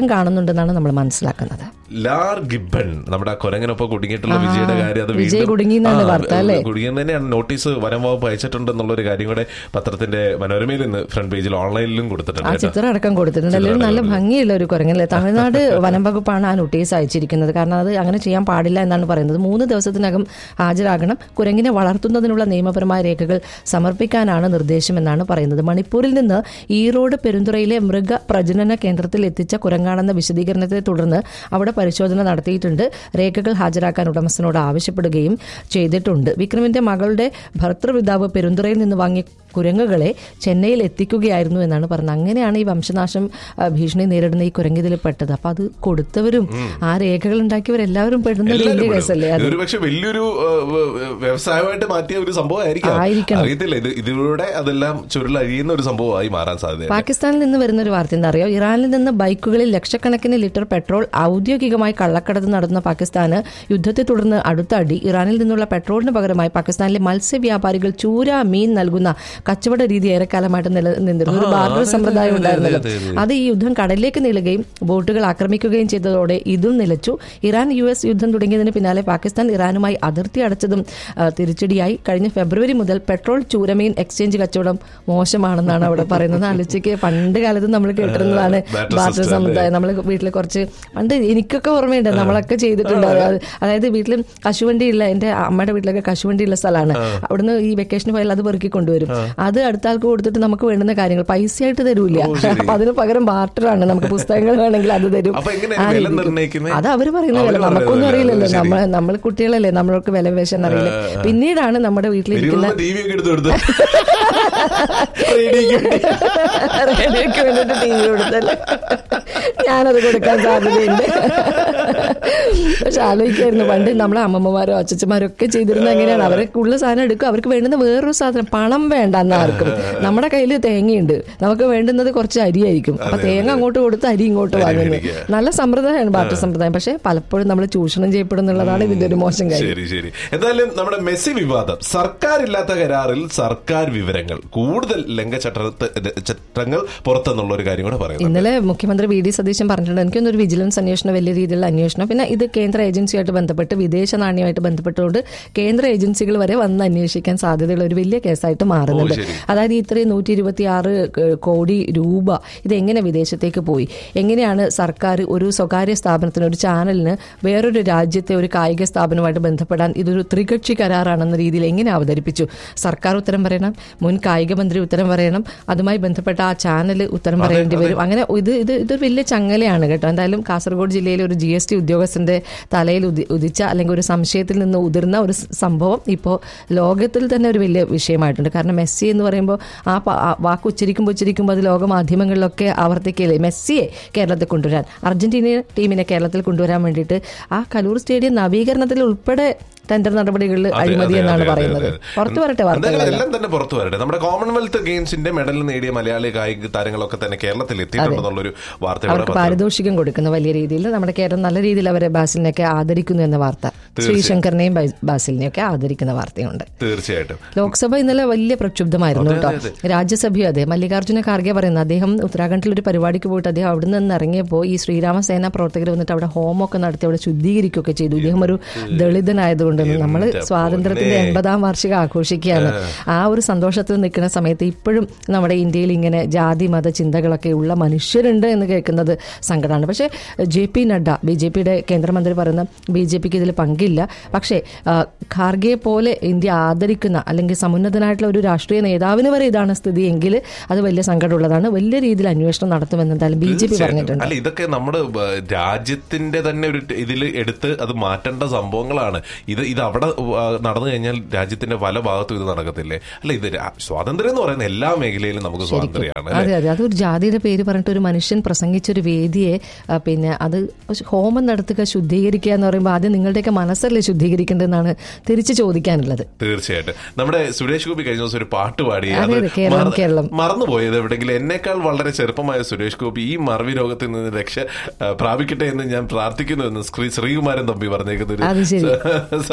നടക്കുന്നുണ്ടെന്നാണ് നമ്മൾ മനസ്സിലാക്കുന്നത് ലാർ ഗിബൺ നമ്മുടെ ആ കുരങ്ങനൊപ്പം കുടുങ്ങിയിട്ടുള്ള വിജയുടെ കാര്യം അത് വിജയ് വീണ്ടും- കുടുങ്ങി എന്നാണ് ആ, വാർത്ത, അല്ലേ? കുടുങ്ങിയെന്ന് തന്നെയാണ് നോട്ടീസ് വനം വകുപ്പ് അയച്ചിട്ടുണ്ടെന്നുള്ള ഒരു കാര്യം കൂടെ പത്രത്തിന്റെ മനോരമയിൽ ഇന്ന് ഫ്രണ്ട് പേജിൽ ഓൺലൈനിലും കൊടുത്തിട്ടുണ്ട് ആ കേട്ടോ. ചിത്രം അടക്കം കൊടുത്തിട്ടുണ്ട് അല്ലെങ്കിൽ നല്ല ഭംഗിയുള്ള ഒരു കുരങ്ങല്ലേ തമിഴ്നാട് വനം വകുപ്പാണ് ആ നോട്ടീസ് അയച്ചിരിക്കുന്നത് കാരണം അത് അങ്ങനെ ചെയ്യാൻ പാടില്ല എന്നാണ് പറയുന്നത് മൂന്ന് ദിവസത്തിനകം ഹാജരാകണം കുരങ്ങിനെ വളർത്തുന്നതിനുള്ള നിയമപരമായ രേഖകൾ സമർപ്പിക്കാനാണ് നിർദ്ദേശമെന്നാണ് പറയുന്നത് മണിപ്പൂരിൽ നിന്ന് ഈറോഡ് പെരുന്തുറയിലെ മൃഗ പ്രജനന കേന്ദ്രത്തിൽ എത്തിച്ച കുരങ്ങാണെന്ന വിശദീകരണത്തെ തുടർന്ന് അവിടെ പരിശോധന നടത്തിയിട്ടുണ്ട് രേഖകൾ ഹാജരാക്കാൻ ഉടമസ്ഥനോട് ആവശ്യപ്പെടുകയും ചെയ്തിട്ടുണ്ട് വിക്രമിന്റെ മകളുടെ ഭർത്തൃപിതാവ് പെരുന്തുറയിൽ നിന്ന് വാങ്ങിയ കുരങ്ങുകളെ ചെന്നൈയിൽ എത്തിക്കുകയായിരുന്നു എന്നാണ് പറഞ്ഞത് അങ്ങനെയാണ് ഈ വംശനാശം ആ, ഭീഷണി നേരിടുന്ന ഈ കുരങ്ങിതിൽ പെട്ടത് അപ്പൊ അത് കൊടുത്തവരും ആ രേഖകൾ ഉണ്ടാക്കിയവരെല്ലാവരും പെടുന്ന ഒരു എല്ലാവരും വലിയ പെടും. കേസല്ലേ അത് ഇതൊരു പക്ഷെ വലിയൊരു ആ, വ- വ- വ്യവസായമായിട്ട് മാറ്റിയ ഒരു സംഭവമായിരിക്കാം ആയിരിക്കണം. അറിയത്തില്ല ഇത് ഇതിലൂടെ അതെല്ലാം ചുരുളഴിയുന്ന ഒരു സംഭവമായി മാറാൻ സാധ്യത പാകിസ്ഥാനിൽ നിന്ന് വരുന്ന ഒരു വാർത്ത എന്താ അറിയോ ഇറാനിൽ നിന്ന് ബൈക്കുകളിൽ ലക്ഷക്കണക്കിന് ലിറ്റർ പെട്രോൾ ഔദ്യോഗികമായി കള്ളക്കടത്ത് നടത്തുന്ന പാകിസ്ഥാന് യുദ്ധത്തെ തുടർന്ന് അടുത്ത അടി ഇറാനിൽ നിന്നുള്ള പെട്രോളിന് പകരമായി പാകിസ്ഥാനിലെ മത്സ്യവ്യാപാരികൾ ചൂര മീൻ നൽകുന്ന കച്ചവട രീതി ഏറെക്കാലമായിട്ട് നിലനിന്നിരുന്നു ഒരു ആ, ബാർട്ടർ അതെ, സമ്പ്രദായം അതെ, ഉണ്ടായിരുന്നല്ലോ അതെ, അതെ, അത് ഈ യുദ്ധം കടലിലേക്ക് നീളുകയും ബോട്ടുകൾ ആക്രമിക്കുകയും ചെയ്തതോടെ ഇതും നിലച്ചു ഇറാൻ യു എസ് യുദ്ധം തുടങ്ങിയതിന് പിന്നാലെ പാകിസ്ഥാൻ ഇറാനുമായി അതിർത്തി അടച്ചതും ആ, തിരിച്ചടിയായി കഴിഞ്ഞ ഫെബ്രുവരി മുതൽ പെട്രോൾ ചൂരമീൻ എക്സ്ചേഞ്ച് കച്ചവടം മോശമാണെന്നാണ് അവിടെ പറയുന്നത് ആലോചിക്ക് പണ്ട് കാലത്ത് നമ്മൾ കേട്ടിരുന്നതാണ് Barter ബാർട്ടർ system സമുദായം നമ്മൾ വീട്ടിൽ കുറച്ച് പണ്ട് എനിക്കൊക്കെ ഓർമ്മയുണ്ട് നമ്മളൊക്കെ ചെയ്തിട്ടുണ്ട് അത് അതായത് വീട്ടിൽ കശുവണ്ടിയുള്ള എന്റെ അമ്മയുടെ വീട്ടിലൊക്കെ കശുവണ്ടിയുള്ള സ്ഥലമാണ് അവിടുന്ന് ഈ വെക്കേഷന് പോയാൽ അത് പെറുക്കി കൊണ്ടുവരും അത് അടുത്ത ആൾക്ക് കൊടുത്തിട്ട് നമുക്ക് വേണ്ടുന്ന കാര്യങ്ങൾ പൈസയായിട്ട് തരൂല അപ്പൊ അതിന് പകരം ബാർട്ടറാണ് നമുക്ക് പുസ്തകങ്ങൾ വേണമെങ്കിൽ അത് തരും അപ്പൊ എങ്ങനെയാണ് ആ വില രീതിക്ക്. നിർണ്ണയിക്കുന്നത്? അത് അവര് പറയുന്ന അവര് വില നമുക്കൊന്നും പറയുന്ന വില, അറിയില്ലല്ലോ ശരി. നമ്മൾ നമ്മൾ കുട്ടികളല്ലേ നമ്മൾക്ക് വില വേഷം അറിയില്ല പിന്നീടാണ് നമ്മുടെ വീട്ടിലിരിക്കുന്ന ടി വി ഒക്കെ എടുത്ത് കൊടുത്ത് റേഡിയോയ്ക്ക് വേണ്ടി. റേഡിയോക്ക് വേണ്ടിട്ട് ടി വി കൊടുത്തല്ലേ ഞാനത് കൊടുക്കാൻ സാധ്യതയുണ്ട് പക്ഷെ ആലോചിക്കായിരുന്നു പണ്ട് നമ്മളെ അമ്മമ്മമാരോ അച്ഛച്ചമാരോ ഒക്കെ ചെയ്തിരുന്നത് എങ്ങനെയാണ് അവർക്ക് ഉള്ള സാധനം എടുക്കും അവർക്ക് വേണ്ടുന്ന വേറൊരു സാധനം പണം വേണ്ട എന്നാർക്കും നമ്മുടെ കയ്യിൽ തേങ്ങയുണ്ട് നമുക്ക് വേണ്ടുന്നത് കുറച്ച് അരിയായിരിക്കും അപ്പൊ തേങ്ങ അങ്ങോട്ട് കൊടുത്ത് അരി ഇങ്ങോട്ട് വാങ്ങുന്നു മേടിക്കുക. നല്ല സമ്പ്രദായമാണ് ബാട്ടർ സമ്പ്രദായം പക്ഷെ പലപ്പോഴും നമ്മൾ ചൂഷണം ചെയ്യപ്പെടുന്നുള്ളതാണ് ഇതിന്റെ ഒരു മോശം കാര്യം ശരി ശരി എന്തായാലും നമ്മുടെ മെസ്സി വിവാദം സർക്കാർ ഇല്ലാത്ത കരാറിൽ സർക്കാർ വിവരങ്ങൾ കൂടുതൽ ലംഘചട്ട ചട്ടങ്ങൾ പുറത്തെന്നുള്ള ഒരു കാര്യം കൂടെ പറയുന്നു ഇന്നലെ മുഖ്യമന്ത്രി വി ഡി സതീശൻ പറഞ്ഞിട്ടുണ്ട് എനിക്കൊന്നും ഒരു വിജിലൻസ് അന്വേഷണം വലിയ രീതിയിലുള്ള അന്വേഷണം പിന്നെ ഇത് കേന്ദ്ര ഏജൻസിയായിട്ട് ബന്ധപ്പെട്ട് വിദേശ നാണ്യമായിട്ട് ബന്ധപ്പെട്ടുകൊണ്ട് കേന്ദ്ര ഏജൻസികൾ വരെ വന്ന് അന്വേഷിക്കാൻ സാധ്യതയുള്ള ഒരു വലിയ കേസായിട്ട് മാറുന്നുണ്ട് ഓ, ശരി. അതായത് ഇത്രയും നൂറ്റി ഇരുപത്തി ആറ് കോടി രൂപ ഇതെങ്ങനെ വിദേശത്തേക്ക് പോയി എങ്ങനെയാണ് സർക്കാർ ഒരു സ്വകാര്യ സ്ഥാപനത്തിന് ഒരു ചാനലിന് വേറൊരു രാജ്യത്തെ ഒരു കായിക സ്ഥാപനവുമായിട്ട് ബന്ധപ്പെടാൻ ഇതൊരു ത്രികക്ഷി കരാറാണെന്ന രീതിയിൽ എങ്ങനെ അവതരിപ്പിച്ചു സർക്കാർ ഉത്തരം പറയണം മുൻ കായിക മന്ത്രി ഉത്തരം പറയണം അതുമായി ബന്ധപ്പെട്ട ആ ചാനൽ ഉത്തരം പറയേണ്ടി വരും അങ്ങനെ ഇത് ഇത് ഇതൊരു വലിയ ചങ്ങലയാണ് കേട്ടോ എന്തായാലും കാസർഗോഡ് ജില്ലയിലെ ഒരു ജി എസ് ടി ഉദ്യോഗസ്ഥന്റെ തലയിൽ ഉദി- ഉദിച്ച അല്ലെങ്കിൽ ഒരു സംശയത്തിൽ നിന്ന് ഉതിർന്ന ഒരു സ് സംഭവം ഇപ്പോൾ ലോകത്തിൽ തന്നെ ഒരു വലിയ വിഷയമായിട്ടുണ്ട് കാരണം മെസ്സി എന്ന് പറയുമ്പോൾ ആ പ- ആ വാക്ക് ഉച്ചരിക്കുമ്പോൾ ഉച്ചരിക്കുമ്പോൾ അത് ലോക മാധ്യമങ്ങളിലൊക്കെ ആവർത്തിക്കില്ലേ മെസ്സിയെ കേരളത്തിൽ കൊണ്ടുവരാൻ അർജന്റീന ടീമിനെ കേരളത്തിൽ കൊണ്ടുവരാൻ വേണ്ടിയിട്ട് ആ കലൂർ സ്റ്റേഡിയം നവീകരണത്തിൽ ഉൾപ്പെടെ ടെൻഡർ നടപടികളിൽ അതെ, അഴിമതി അതെ, എന്നാണ് അതെ, പറയുന്നത് അതെ, അതെ. പുറത്തു വരട്ടെ എന്തായാലും വാർത്തകളെല്ലാം എല്ലാം തന്നെ പുറത്തു വരട്ടെ നമ്മുടെ കോമൺവെൽത്ത് ഗെയിംസിന്റെ മെഡൽ നേടിയ മലയാളി കായിക താരങ്ങളൊക്കെ തന്നെ കേരളത്തിൽ എത്തിയിട്ടുണ്ടെന്നുള്ളൊരു വാർത്ത ഇവിടെ അവർക്ക് പാരിതോഷികം കൊടുക്കുന്ന വലിയ രീതിയിൽ നമ്മുടെ കേരളം നല്ല രീതിയിൽ അവരെ ബാസിലിനെയൊക്കെ ആദരിക്കുന്നു എന്ന വാർത്ത ശ്രീശങ്കറിനെയും ബൈ- ബാസിലിനെയും ഒക്കെ ആദരിക്കുന്ന വാർത്തയുണ്ട് തീർച്ചയായിട്ടും ലോക്സഭ ഇന്നലെ വലിയ പ്രക്ഷുബ്ധമായിരുന്നു കേട്ടോ രാജ്യസഭയും അതെ മല്ലികാർജ്ജുന ഖാർഗെ പറയുന്നത് അദ്ദേഹം ഉത്തരാഖണ്ഡിൽ ഒരു പരിപാടിക്ക് പോയിട്ട് അദ്ദേഹം അവിടെ നിന്ന് ഇറങ്ങിയപ്പോൾ ഈ ശ്രീരാമസേന പ്രവർത്തകർ വന്നിട്ട് അവിടെ ഹോമൊക്കെ നടത്തി അവിടെ ശുദ്ധീകരിക്കുകയൊക്കെ ചെയ്തു ഇദ്ദേഹം ഒരു ദളിതനായതുകൊണ്ട് നമ്മൾ സ്വാതന്ത്ര്യത്തിന്റെ എൺപതാം വാർഷികം ആഘോഷിക്കുകയാണ് ആ ഒരു സന്തോഷത്തിൽ നിൽക്കുന്ന സമയത്ത് ഇപ്പോഴും നമ്മുടെ ഇന്ത്യയിൽ ഇങ്ങനെ ജാതി മത ചിന്തകളൊക്കെ ഉള്ള മനുഷ്യരുണ്ട് എന്ന് കേൾക്കുന്നത് സങ്കടമാണ് പക്ഷേ J P Nadda B J പിയുടെ കേന്ദ്രമന്ത്രി പറയുന്ന ബി ജെ പിക്ക് ഇതിൽ പങ്കില്ല പക്ഷേ ആ, ഖാർഗെയെ പോലെ ഇന്ത്യ ആദരിക്കുന്ന അല്ലെങ്കിൽ സമുന്നതനായിട്ടുള്ള ഒരു രാഷ്ട്രീയ നേതാവിന് വരെ ഇതാണ് സ്ഥിതി എങ്കിൽ അത് വലിയ സങ്കടമുള്ളതാണ് വലിയ രീതിയിൽ അന്വേഷണം നടത്തുമെന്ന് എന്തായാലും ബി ജെ പി തീർച്ചയായിട്ടും. പറഞ്ഞിട്ടുണ്ട് അല്ല ഇതൊക്കെ നമ്മുടെ ബ- രാജ്യത്തിന്റെ തന്നെ ഒരു ഇതിൽ എടുത്ത് അത് മാറ്റേണ്ട സംഭവങ്ങളാണ് ഇത് ഇത് അവിടെ ആ, നടന്നു കഴിഞ്ഞാൽ രാജ്യത്തിന്റെ പല ഭാഗത്തും ഇത് നടക്കത്തില്ലേ അല്ല ഇത് രാ- സ്വാതന്ത്ര്യം എന്ന് പറയുന്ന എല്ലാ മേഖലയിലും നമുക്ക് സ്വാതന്ത്ര്യമാണ് അതെ അതെ അതൊരു ജാതിയുടെ പേര് പറഞ്ഞിട്ട് ഒരു മനുഷ്യൻ പ്രസംഗിച്ചൊരു വേദിയെ ആ, പിന്നെ അത് ഹോമം നടത്തുക ശുദ്ധീകരിക്കുക എന്ന് പറയുമ്പോൾ ആദ്യം നിങ്ങളുടെയൊക്കെ മനസ്സല്ലേ ശുദ്ധീകരിക്കേണ്ടതെന്നാണ് തിരിച്ചു ചോദിക്കാനുള്ളത് തീർച്ചയായിട്ടും നമ്മുടെ സുരേഷ് ഗോപി കഴിഞ്ഞ ദിവസം ഒരു പാട്ട് പാടി അതെ, അതെ, കേരളം, മറ- കേരളം. മറന്നുപോയത് എവിടെയെങ്കിലും എന്നേക്കാൾ വളരെ ചെറുപ്പമായ സുരേഷ് ഗോപി ഈ മറവി രോഗത്തിൽ നിന്ന് രക്ഷ ആ, പ്രാപിക്കട്ടെ എന്ന് ഞാൻ പ്രാർത്ഥിക്കുന്നു എന്ന് ശ്രീ ശ്രീകുമാരൻ തമ്പി പറഞ്ഞേക്കുന്ന ഒരു അത് ശരി സ-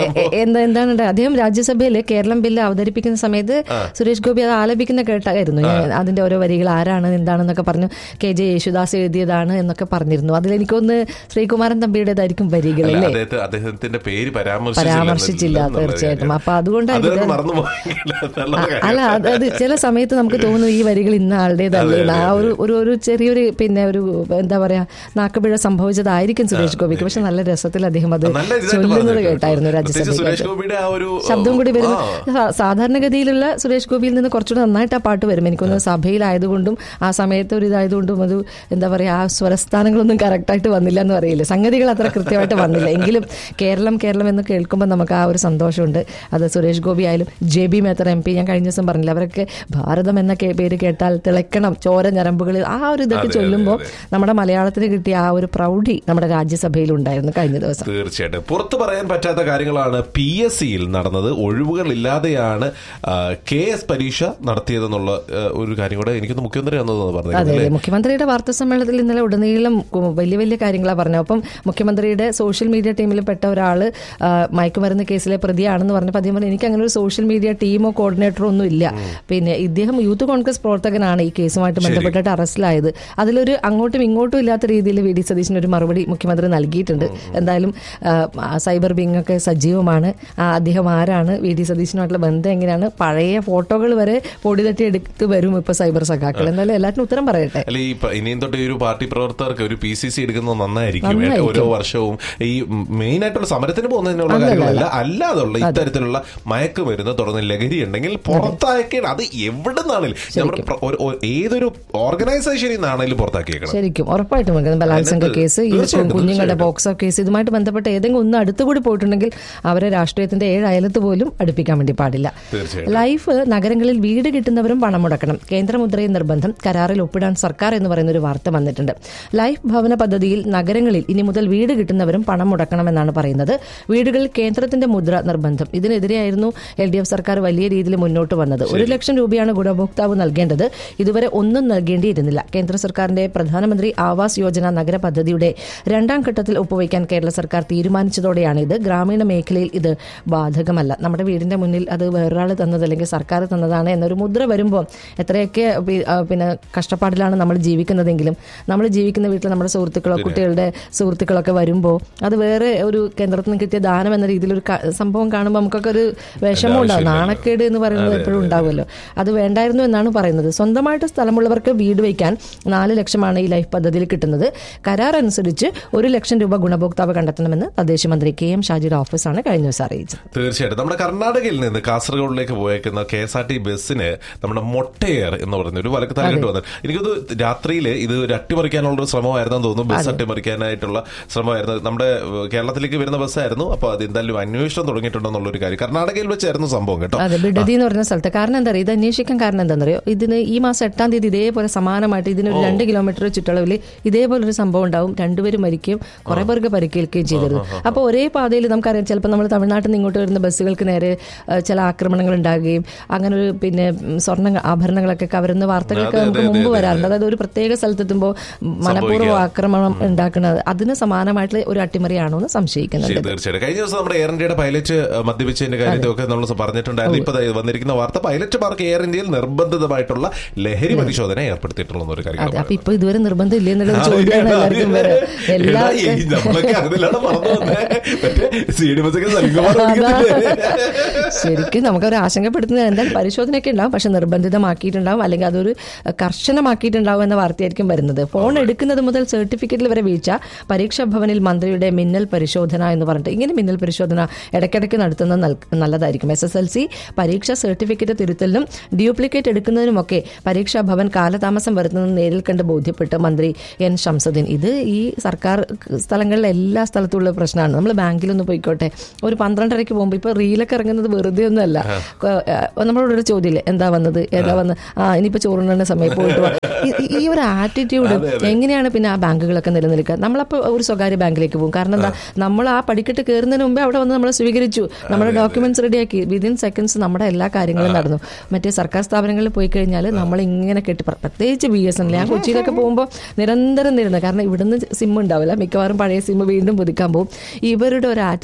എ- എന്താ എന്താണ് ഉണ്ടായത്? അദ്ദേഹം രാജ്യസഭയിൽ കേരളം ബില്ല് അവതരിപ്പിക്കുന്ന സമയത്ത് സുരേഷ് ഗോപി അത് ആലപിക്കുന്ന കേട്ടായിരുന്നു ഞാൻ അതിന്റെ ഓരോ വരികൾ ആരാണ് എന്താണെന്നൊക്കെ പറഞ്ഞു കെ ജെ യേശുദാസ് എഴുതിയതാണ് എന്നൊക്കെ പറഞ്ഞിരുന്നു അതിൽ എനിക്കൊന്ന് ശ്രീകുമാരൻ തമ്പിയുടേതായിരിക്കും വരികൾ അല്ല, അല്ലേ അദ്ദേഹത്തെ അദ്ദേഹത്തിന്റെ പേര് പരാമർശിച്ചില്ല പരാമർശിച്ചില്ല എന്നുള്ളത് തീർച്ചയായിട്ടും കാര്യം. അപ്പൊ അതുകൊണ്ടാണ് അതൊന്ന് ഇത് മറന്നുപോയെങ്കിൽ എന്നുള്ള അ- കാര്യം. അല്ല അത് അത് ചില സമയത്ത് നമുക്ക് തോന്നുന്നു ഈ വരികൾ ഇന്ന ആളുടേതല്ലേ അതെ, ആ ഒരു ഒരു ഒരു ചെറിയൊരു പിന്നെ ഒരു എന്താ പറയാ നാക്കുപിഴ സംഭവിച്ചതായിരിക്കും സുരേഷ് ഗോപിക്ക് പക്ഷെ നല്ല രസത്തിൽ അദ്ദേഹം അത് നല്ല ഇതായിട്ട് ചൊല്ലുന്നത് പറഞ്ഞു കേട്ടോ. കേട്ടായിരുന്നു പ്രത്യേകിച്ച് സുരേഷ് രാജ്യസഭയിൽ ഗോപിയുടെ ആ ഒരു ശബ്ദം കൂടി വരുന്നു ആ. സാ- സാധാരണഗതിയിലുള്ള സുരേഷ് ഗോപിയിൽ നിന്ന് കുറച്ചുകൂടെ നന്നായിട്ട് ആ പാട്ട് വരും എനിക്കൊന്ന് സഭയിലായതുകൊണ്ടും ആ സമയത്ത് ഒരു ഇതായതുകൊണ്ടും അത് എന്താ പറയാ ആ സ്വരസ്ഥാനങ്ങളൊന്നും കറക്റ്റായിട്ട് വന്നില്ല എന്ന് പറയില്ല സംഗതികൾ അത്ര കൃത്യമായിട്ട് വന്നില്ല എങ്കിലും കേരളം കേരളം എന്ന് കേൾക്കുമ്പോൾ നമുക്ക് ആ ഒരു സന്തോഷമുണ്ട് അത് സുരേഷ് ഗോപി ആയാലും Jebi Mather M P ഞാൻ കഴിഞ്ഞ ദിവസം പറഞ്ഞില്ല അവരൊക്കെ ഭാരതം എന്ന കേ- പേര് കേട്ടാൽ തിളക്കണം ചോര ഞരമ്പുകളിൽ ആ ഒരു ഇതൊക്കെ അതെ, ചൊല്ലുമ്പോൾ അതെ. നമ്മുടെ മലയാളത്തിന് കിട്ടിയ ആ ഒരു പ്രൗഢി നമ്മുടെ രാജ്യസഭയിൽ ഉണ്ടായിരുന്നു കഴിഞ്ഞ ദിവസം തീർച്ചയായിട്ടും പുറത്തു പറയാൻ പറ്റാത്ത കാര്യങ്ങളാണ് പി എസ് സിയിൽ നടന്നത് ഒഴിവുകളില്ലാതെയാണ് കെ എസ് പരീക്ഷ നടത്തിയതെന്നുള്ള ആ, ഒരു കാര്യം കൂടെ എനിക്കൊന്ന് മുഖ്യമന്ത്രി വന്നതെന്ന് അതെ പറഞ്ഞത് അതെ മുഖ്യമന്ത്രിയുടെ വാർത്താ സമ്മേളനത്തിൽ ഇന്നലെ ഉടനീളം കു- വലിയ വലിയ കാര്യങ്ങളാണ് പറഞ്ഞത് അപ്പം മുഖ്യമന്ത്രിയുടെ സോഷ്യൽ മീഡിയ ടീമിൽ പെട്ട ഒരാള് ആ, മയക്കുമരുന്ന് കേസിലെ പ്രതിയാണെന്ന് പറഞ്ഞപ്പോൾ അദ്ദേഹം പറഞ്ഞു എനിക്ക് അങ്ങനെ ഒരു സോഷ്യൽ മീഡിയ ടീമോ കോർഡിനേറ്ററോ ഒന്നും ഇല്ല പിന്നെ ഇദ്ദേഹം യൂത്ത് കോൺഗ്രസ് പ്രവർത്തകനാണ് ഈ കേസുമായിട്ട് ബന്ധപ്പെട്ടിട്ട് അറസ്റ്റിലായത് അതിലൊരു അങ്ങോട്ടും ഇങ്ങോട്ടും ഇല്ലാത്ത രീതിയിൽ വി ഡി സതീശന് ഒരു മറുപടി മുഖ്യമന്ത്രി നൽകിയിട്ടുണ്ട് എന്തായാലും ആ, സൈബർ വിങ് ഒക്കെ സജീവമാണ് ആ, അദ്ദേഹം ആരാണ് വി ഡി സതീശനുമായിട്ടുള്ള ബന്ധം എങ്ങനെയാണ് പഴയ ഫോട്ടോകൾ വരെ പൊടി തട്ടി എടുത്ത് വരും ഇപ്പൊ സൈബർ സഖാക്കൾ എന്തായാലും എല്ലാത്തിനും ഉത്തരം പറയട്ടെ അല്ല ഈ പ- ഇനിയും തൊട്ട് ഈ ഒരു പാർട്ടി പ്രവർത്തകർക്ക് ഒരു പി സി സി എടുക്കുന്നത് നന്നായിരിക്കും നന്നായിരിക്കും. ഓരോ വർഷവും ഈ മെയിൻ ആയിട്ടുള്ള സമരത്തിന് പോകുന്നതിനുള്ള കാര്യങ്ങളല്ല അല്ലാതുള്ള ഇത്തരത്തിലുള്ള മയക്കുമരുന്ന് തുടർന്ന് ലഹരി ഉണ്ടെങ്കിൽ പുറത്താക്കിയാണ് അത് എവിടെ നിന്നാണെങ്കിലും നമ്മുടെ പ്ര- ഒരു- ഒരു- ഏതൊരു ഓർഗനൈസേഷനിൽ നിന്നാണെങ്കിലും പുറത്താക്കിയേക്കണം ശരിക്കും ഉറപ്പായിട്ടും വെക്കണം. ബലാത്സംഗ അതിനകത്ത് കേസ് ഈ തീർച്ചയായിട്ടും, കുഞ്ഞുങ്ങളുടെ തീർച്ചയായിട്ടും. പോക്സോ കേസ് ഇതുമായിട്ട് ബന്ധപ്പെട്ട് ഏതെങ്കിലും ഒന്ന് അടുത്തുകൂടി പോയിട്ടുണ്ടെങ്കിൽ അവരെ രാഷ്ട്രീയത്തിന്റെ ഏഴ് അയലത്ത് പോലും അടുപ്പിക്കാൻ വേണ്ടി പാടില്ല തീർച്ചയായിട്ടും ലൈഫ് നഗരങ്ങളിൽ വീട് കിട്ടുന്നവരും പണം മുടക്കണം കേന്ദ്രമുദ്രയും നിർബന്ധം കരാറിൽ ഒപ്പിടാൻ സർക്കാർ എന്ന് പറയുന്ന ഒരു വാർത്ത വന്നിട്ടുണ്ട് ലൈഫ് ഭവന പദ്ധതിയിൽ നഗരങ്ങളിൽ ഇനി മുതൽ വീട് കിട്ടുന്നവരും പണം മുടക്കണമെന്നാണ് പറയുന്നത് വീടുകളിൽ കേന്ദ്രത്തിന്റെ മുദ്ര നിർബന്ധം ഇതിനെതിരെയായിരുന്നു എൽ ഡി എഫ് സർക്കാർ വലിയ രീതിയിൽ മുന്നോട്ട് വന്നത് ഒരു ലക്ഷം രൂപയാണ് ഗുണഭോക്താവ് നൽകേണ്ടത് ഇതുവരെ ഒന്നും നൽകേണ്ടിയിരുന്നില്ല കേന്ദ്ര സർക്കാരിന്റെ പ്രധാനമന്ത്രി ആവാസ് യോജന നഗര പദ്ധതിയുടെ രണ്ടാം ഘട്ടത്തിൽ ഒപ്പുവയ്ക്കാൻ കേരള സർക്കാർ തീരുമാനിച്ചതോടെയാണ് ഇത് ഗ്രാമീണ മേഖലയിൽ ഇത് ബാധകമല്ല നമ്മുടെ വീടിന്റെ മുന്നിൽ അത് വേറൊരാൾ തന്നത് അല്ലെങ്കിൽ സർക്കാർ തന്നതാണ് എന്നൊരു മുദ്ര വരുമ്പോൾ എത്രയൊക്കെ പി- ആ, പിന്നെ കഷ്ടപ്പാടിലാണ് നമ്മൾ ജീവിക്കുന്നതെങ്കിലും നമ്മൾ ജീവിക്കുന്ന വീട്ടിൽ നമ്മുടെ സുഹൃത്തുക്കളോ കുട്ടികളുടെ സുഹൃത്തുക്കളൊക്കെ വരുമ്പോൾ അത് വേറെ ഒരു കേന്ദ്രത്തിൽ നിന്ന് കിട്ടിയ ദാനം എന്ന രീതിയിൽ ഒരു ക- സംഭവം കാണുമ്പോൾ നമുക്കൊക്കെ ഒരു വിഷമം ഉണ്ടാവും നാണക്കേട് എന്ന് പറയുന്നത് എപ്പോഴും ഉണ്ടാവുമല്ലോ അത് വേണ്ടായിരുന്നു എന്നാണ് പറയുന്നത് സ്വന്തമായിട്ട് സ്ഥലമുള്ളവർക്ക് വീട് വയ്ക്കാൻ നാല് ലക്ഷമാണ് ഈ ലൈഫ് പദ്ധതിയിൽ കിട്ടുന്നത് കരാർ അനുസരിച്ച് ഒരു ലക്ഷം രൂപ ഗുണഭോക്താവ് കണ്ടെത്തണമെന്ന് തദ്ദേശ മന്ത്രി കെ എം ഷാജിയുടെ ഓഫീസാണ് കഴിഞ്ഞ ദിവസം അറിയിച്ചത് തീർച്ചയായിട്ടും നമ്മുടെ കർണാടകയിൽ നിന്ന് കാസർഗോഡിലേക്ക് പോയേക്കുന്ന കെ എസ് ആർ ടി ബസ്സിന് നമ്മുടെ മൊട്ടയർ എന്ന് പറയുന്ന ഒരു വലക്ക് തലക്കിട്ട് വന്നത് എനിക്കത് രാത്രിയിൽ ഇത് ഒരു അട്ടിമറിക്കാനുള്ള ഒരു ശ്രമമായിരുന്നു തോന്നുന്നു ബസ് അട്ടിമറിക്കാനായിട്ടുള്ള ശ്രമമായിരുന്നു നമ്മുടെ ഏഹ്, കേരളത്തിലേക്ക് വരുന്ന ബസ്സായിരുന്നു അപ്പോൾ അത് എന്തായാലും അന്വേഷണം തുടങ്ങിയിട്ടുണ്ടെന്നുള്ള ഒരു കാര്യം കർണാടകയിൽ വെച്ചായിരുന്നു സംഭവം കേട്ടോ അതെ ബിഡതി എന്ന് പറയുന്ന സ്ഥലത്ത് കാരണം എന്താ പറയുക ഇത് അന്വേഷിക്കാൻ കാരണം എന്താണെന്നറിയോ ഇതിന് ഈ മാസം എട്ടാം തീയതി ഇതേപോലെ സമാനമായിട്ട് ഇതിനൊരു രണ്ട് കിലോമീറ്റർ ചുറ്റളവിൽ ഇതേപോലെ ഒരു സംഭവം ഉണ്ടാവും രണ്ടുപേരും മരിക്കുകയും കുറെ പേർക്ക് പരിക്കേൽക്കുകയും ചെയ്തിരുന്നു അപ്പോൾ ഒരേ പാതയിൽ നമുക്കറിയാം ചിലപ്പോൾ നമ്മൾ തമിഴ്നാട്ടിൽ നിന്ന് ഇങ്ങോട്ട് വരുന്ന ബസ്സുകൾക്ക് നേരെ ഏഹ്, ചില ആക്രമണങ്ങൾ ഉണ്ടാകുകയും അങ്ങനെ ഒരു പിന്നെ ഉം, സ്വർണ്ണ ആഭരണങ്ങളൊക്കെ കവരുന്ന വാർത്തകളൊക്കെ അതെ, നമുക്ക് അതെ, മുമ്പ് അതെ, വരാറുണ്ട് അതായത് ഒരു പ്രത്യേക സ്ഥലത്തെത്തുമ്പോൾ മനഃപൂർവ്വം ആക്രമണം ഉണ്ടാക്കുന്നത് അതിന് സമാനമായിട്ടുള്ള ഒരു അട്ടിമറിയാണോ എന്ന് സംശയിക്കുന്നുണ്ട് ശരി തീർച്ചയായിട്ടും കഴിഞ്ഞ ദിവസം നമ്മുടെ എയർ ഇന്ത്യയുടെ പൈലറ്റ് അഹ്, മദ്യപിച്ചതിന്റെ കാര്യത്തൊക്കെ നമ്മൾ പറഞ്ഞിട്ടുണ്ടായിരുന്നു ഇപ്പൊ ദേ വന്നിരിക്കുന്ന വാർത്ത പൈലറ്റുമാർക്ക് എയർ ഇന്ത്യയിൽ നിർബന്ധിതമായിട്ടുള്ള ലഹരി പരിശോധന ഏർപ്പെടുത്തിയിട്ടുള്ള ഒരു കാര്യം അതെ അപ്പൊ ഇപ്പൊ ഇതുവരെ നിർബന്ധം ഇല്ലേ എന്നുള്ളത് ചോദ്യമാണ് എല്ലാവർക്കും വരെ എല്ലാ എടാ, ഈ നമ്മളൊക്കെ അതിലാണ് മറന്നു വന്നേ. മറ്റേ സി ഡി ബസ്സൊക്കെ സലിംകുമാർ ഓടിക്കത്തില്ലേ? ശരിക്കും നമുക്ക് ഒരു ആശങ്കപ്പെടുത്തുന്നത് എന്തായാലും പരിശോധനയൊക്കെ ഉണ്ടാവും പക്ഷെ നിർബന്ധിതമാക്കിയിട്ടുണ്ടാവും അല്ലെങ്കിൽ അതൊരു കർശനമാക്കിയിട്ടുണ്ടാവും എന്ന വാർത്തയായിരിക്കും വരുന്നത് ഫോൺ എടുക്കുന്നത് മുതൽ സർട്ടിഫിക്കറ്റിൽ വരെ വീഴ്ച പരീക്ഷാ ഭവനിൽ മന്ത്രിയുടെ മിന്നൽ പരിശോധന എന്ന് പറഞ്ഞിട്ട് ഇങ്ങനെ മിന്നൽ പരിശോധന ഇടയ്ക്കിടയ്ക്ക് നടത്തുന്നത് നൽ- നല്ലതായിരിക്കും എസ് എസ് എൽ സി പരീക്ഷാ സർട്ടിഫിക്കറ്റ് തിരുത്തലിനും ഡ്യൂപ്ലിക്കേറ്റ് എടുക്കുന്നതിനുമൊക്കെ പരീക്ഷാ ഭവൻ കാലതാമസം വരുത്തുന്നത് നേരിൽ കണ്ട് ബോധ്യപ്പെട്ട് മന്ത്രി എൻ ശംസുദ്ദീൻ ഇത് ഈ സർക്കാർ സ്ഥലങ്ങളിലെ എല്ലാ സ്ഥലത്തുള്ള പ്രശ്നമാണ് നമ്മൾ ബാങ്കിലൊന്ന് പോയിക്കോട്ടെ ഒരു പന്ത്രണ്ടരയ്ക്ക് പോകുമ്പോൾ ഇപ്പൊ റീലൊക്കെ ഇറങ്ങുന്നത് വെറുതെ ഒന്നുമല്ല കൊ- ഏഹ് നമ്മളോടൊരു ചോദ്യമില്ലേ എന്താ വന്നത് ഏതാ വന്ന് ആ ഇനിയിപ്പോ ചോറുണ്ണുന്ന സമയം പോയിട്ട് വാ. ഈ- ഈ- ഈ ഒരു ആറ്റിറ്റ്യൂഡ് എങ്ങനെയാണ് പിന്നെ ആ ബാങ്കുകളൊക്കെ നിലനിൽക്കുക നമ്മളപ്പോൾ ഒരു സ്വകാര്യ ബാങ്കിലേക്ക് പോകും കാരണം എന്താ നമ്മൾ ആ പടിക്കെട്ട് കയറുന്നതിന് മുമ്പേ അവിടെ വന്ന് നമ്മളെ സ്വീകരിച്ചു നമ്മുടെ ഡോക്യുമെന്റ്സ് റെഡിയാക്കി വിതിൻ സെക്കൻഡ്സ് നമ്മുടെ എല്ലാ കാര്യങ്ങളും നടന്നു മറ്റേ സർക്കാർ സ്ഥാപനങ്ങളിൽ പോയി കഴിഞ്ഞാൽ നമ്മൾ ഇങ്ങനെ കെട്ടി പ്ര- പ്രത്യേകിച്ച് ബി എസ് എൻ ഞാൻ കൊച്ചിയിലൊക്കെ പോകുമ്പോൾ നിരന്തരം നിരുന്നു കാരണം ഇവിടുന്ന് സിം ഉണ്ടാവില്ല മിക്കവാറും പഴയ സിം വീണ്ടും പുതുക്കാൻ പോകും ഇവരുടെ ഒരു ആറ്റിറ്റ്യൂഡ് കണ്ട്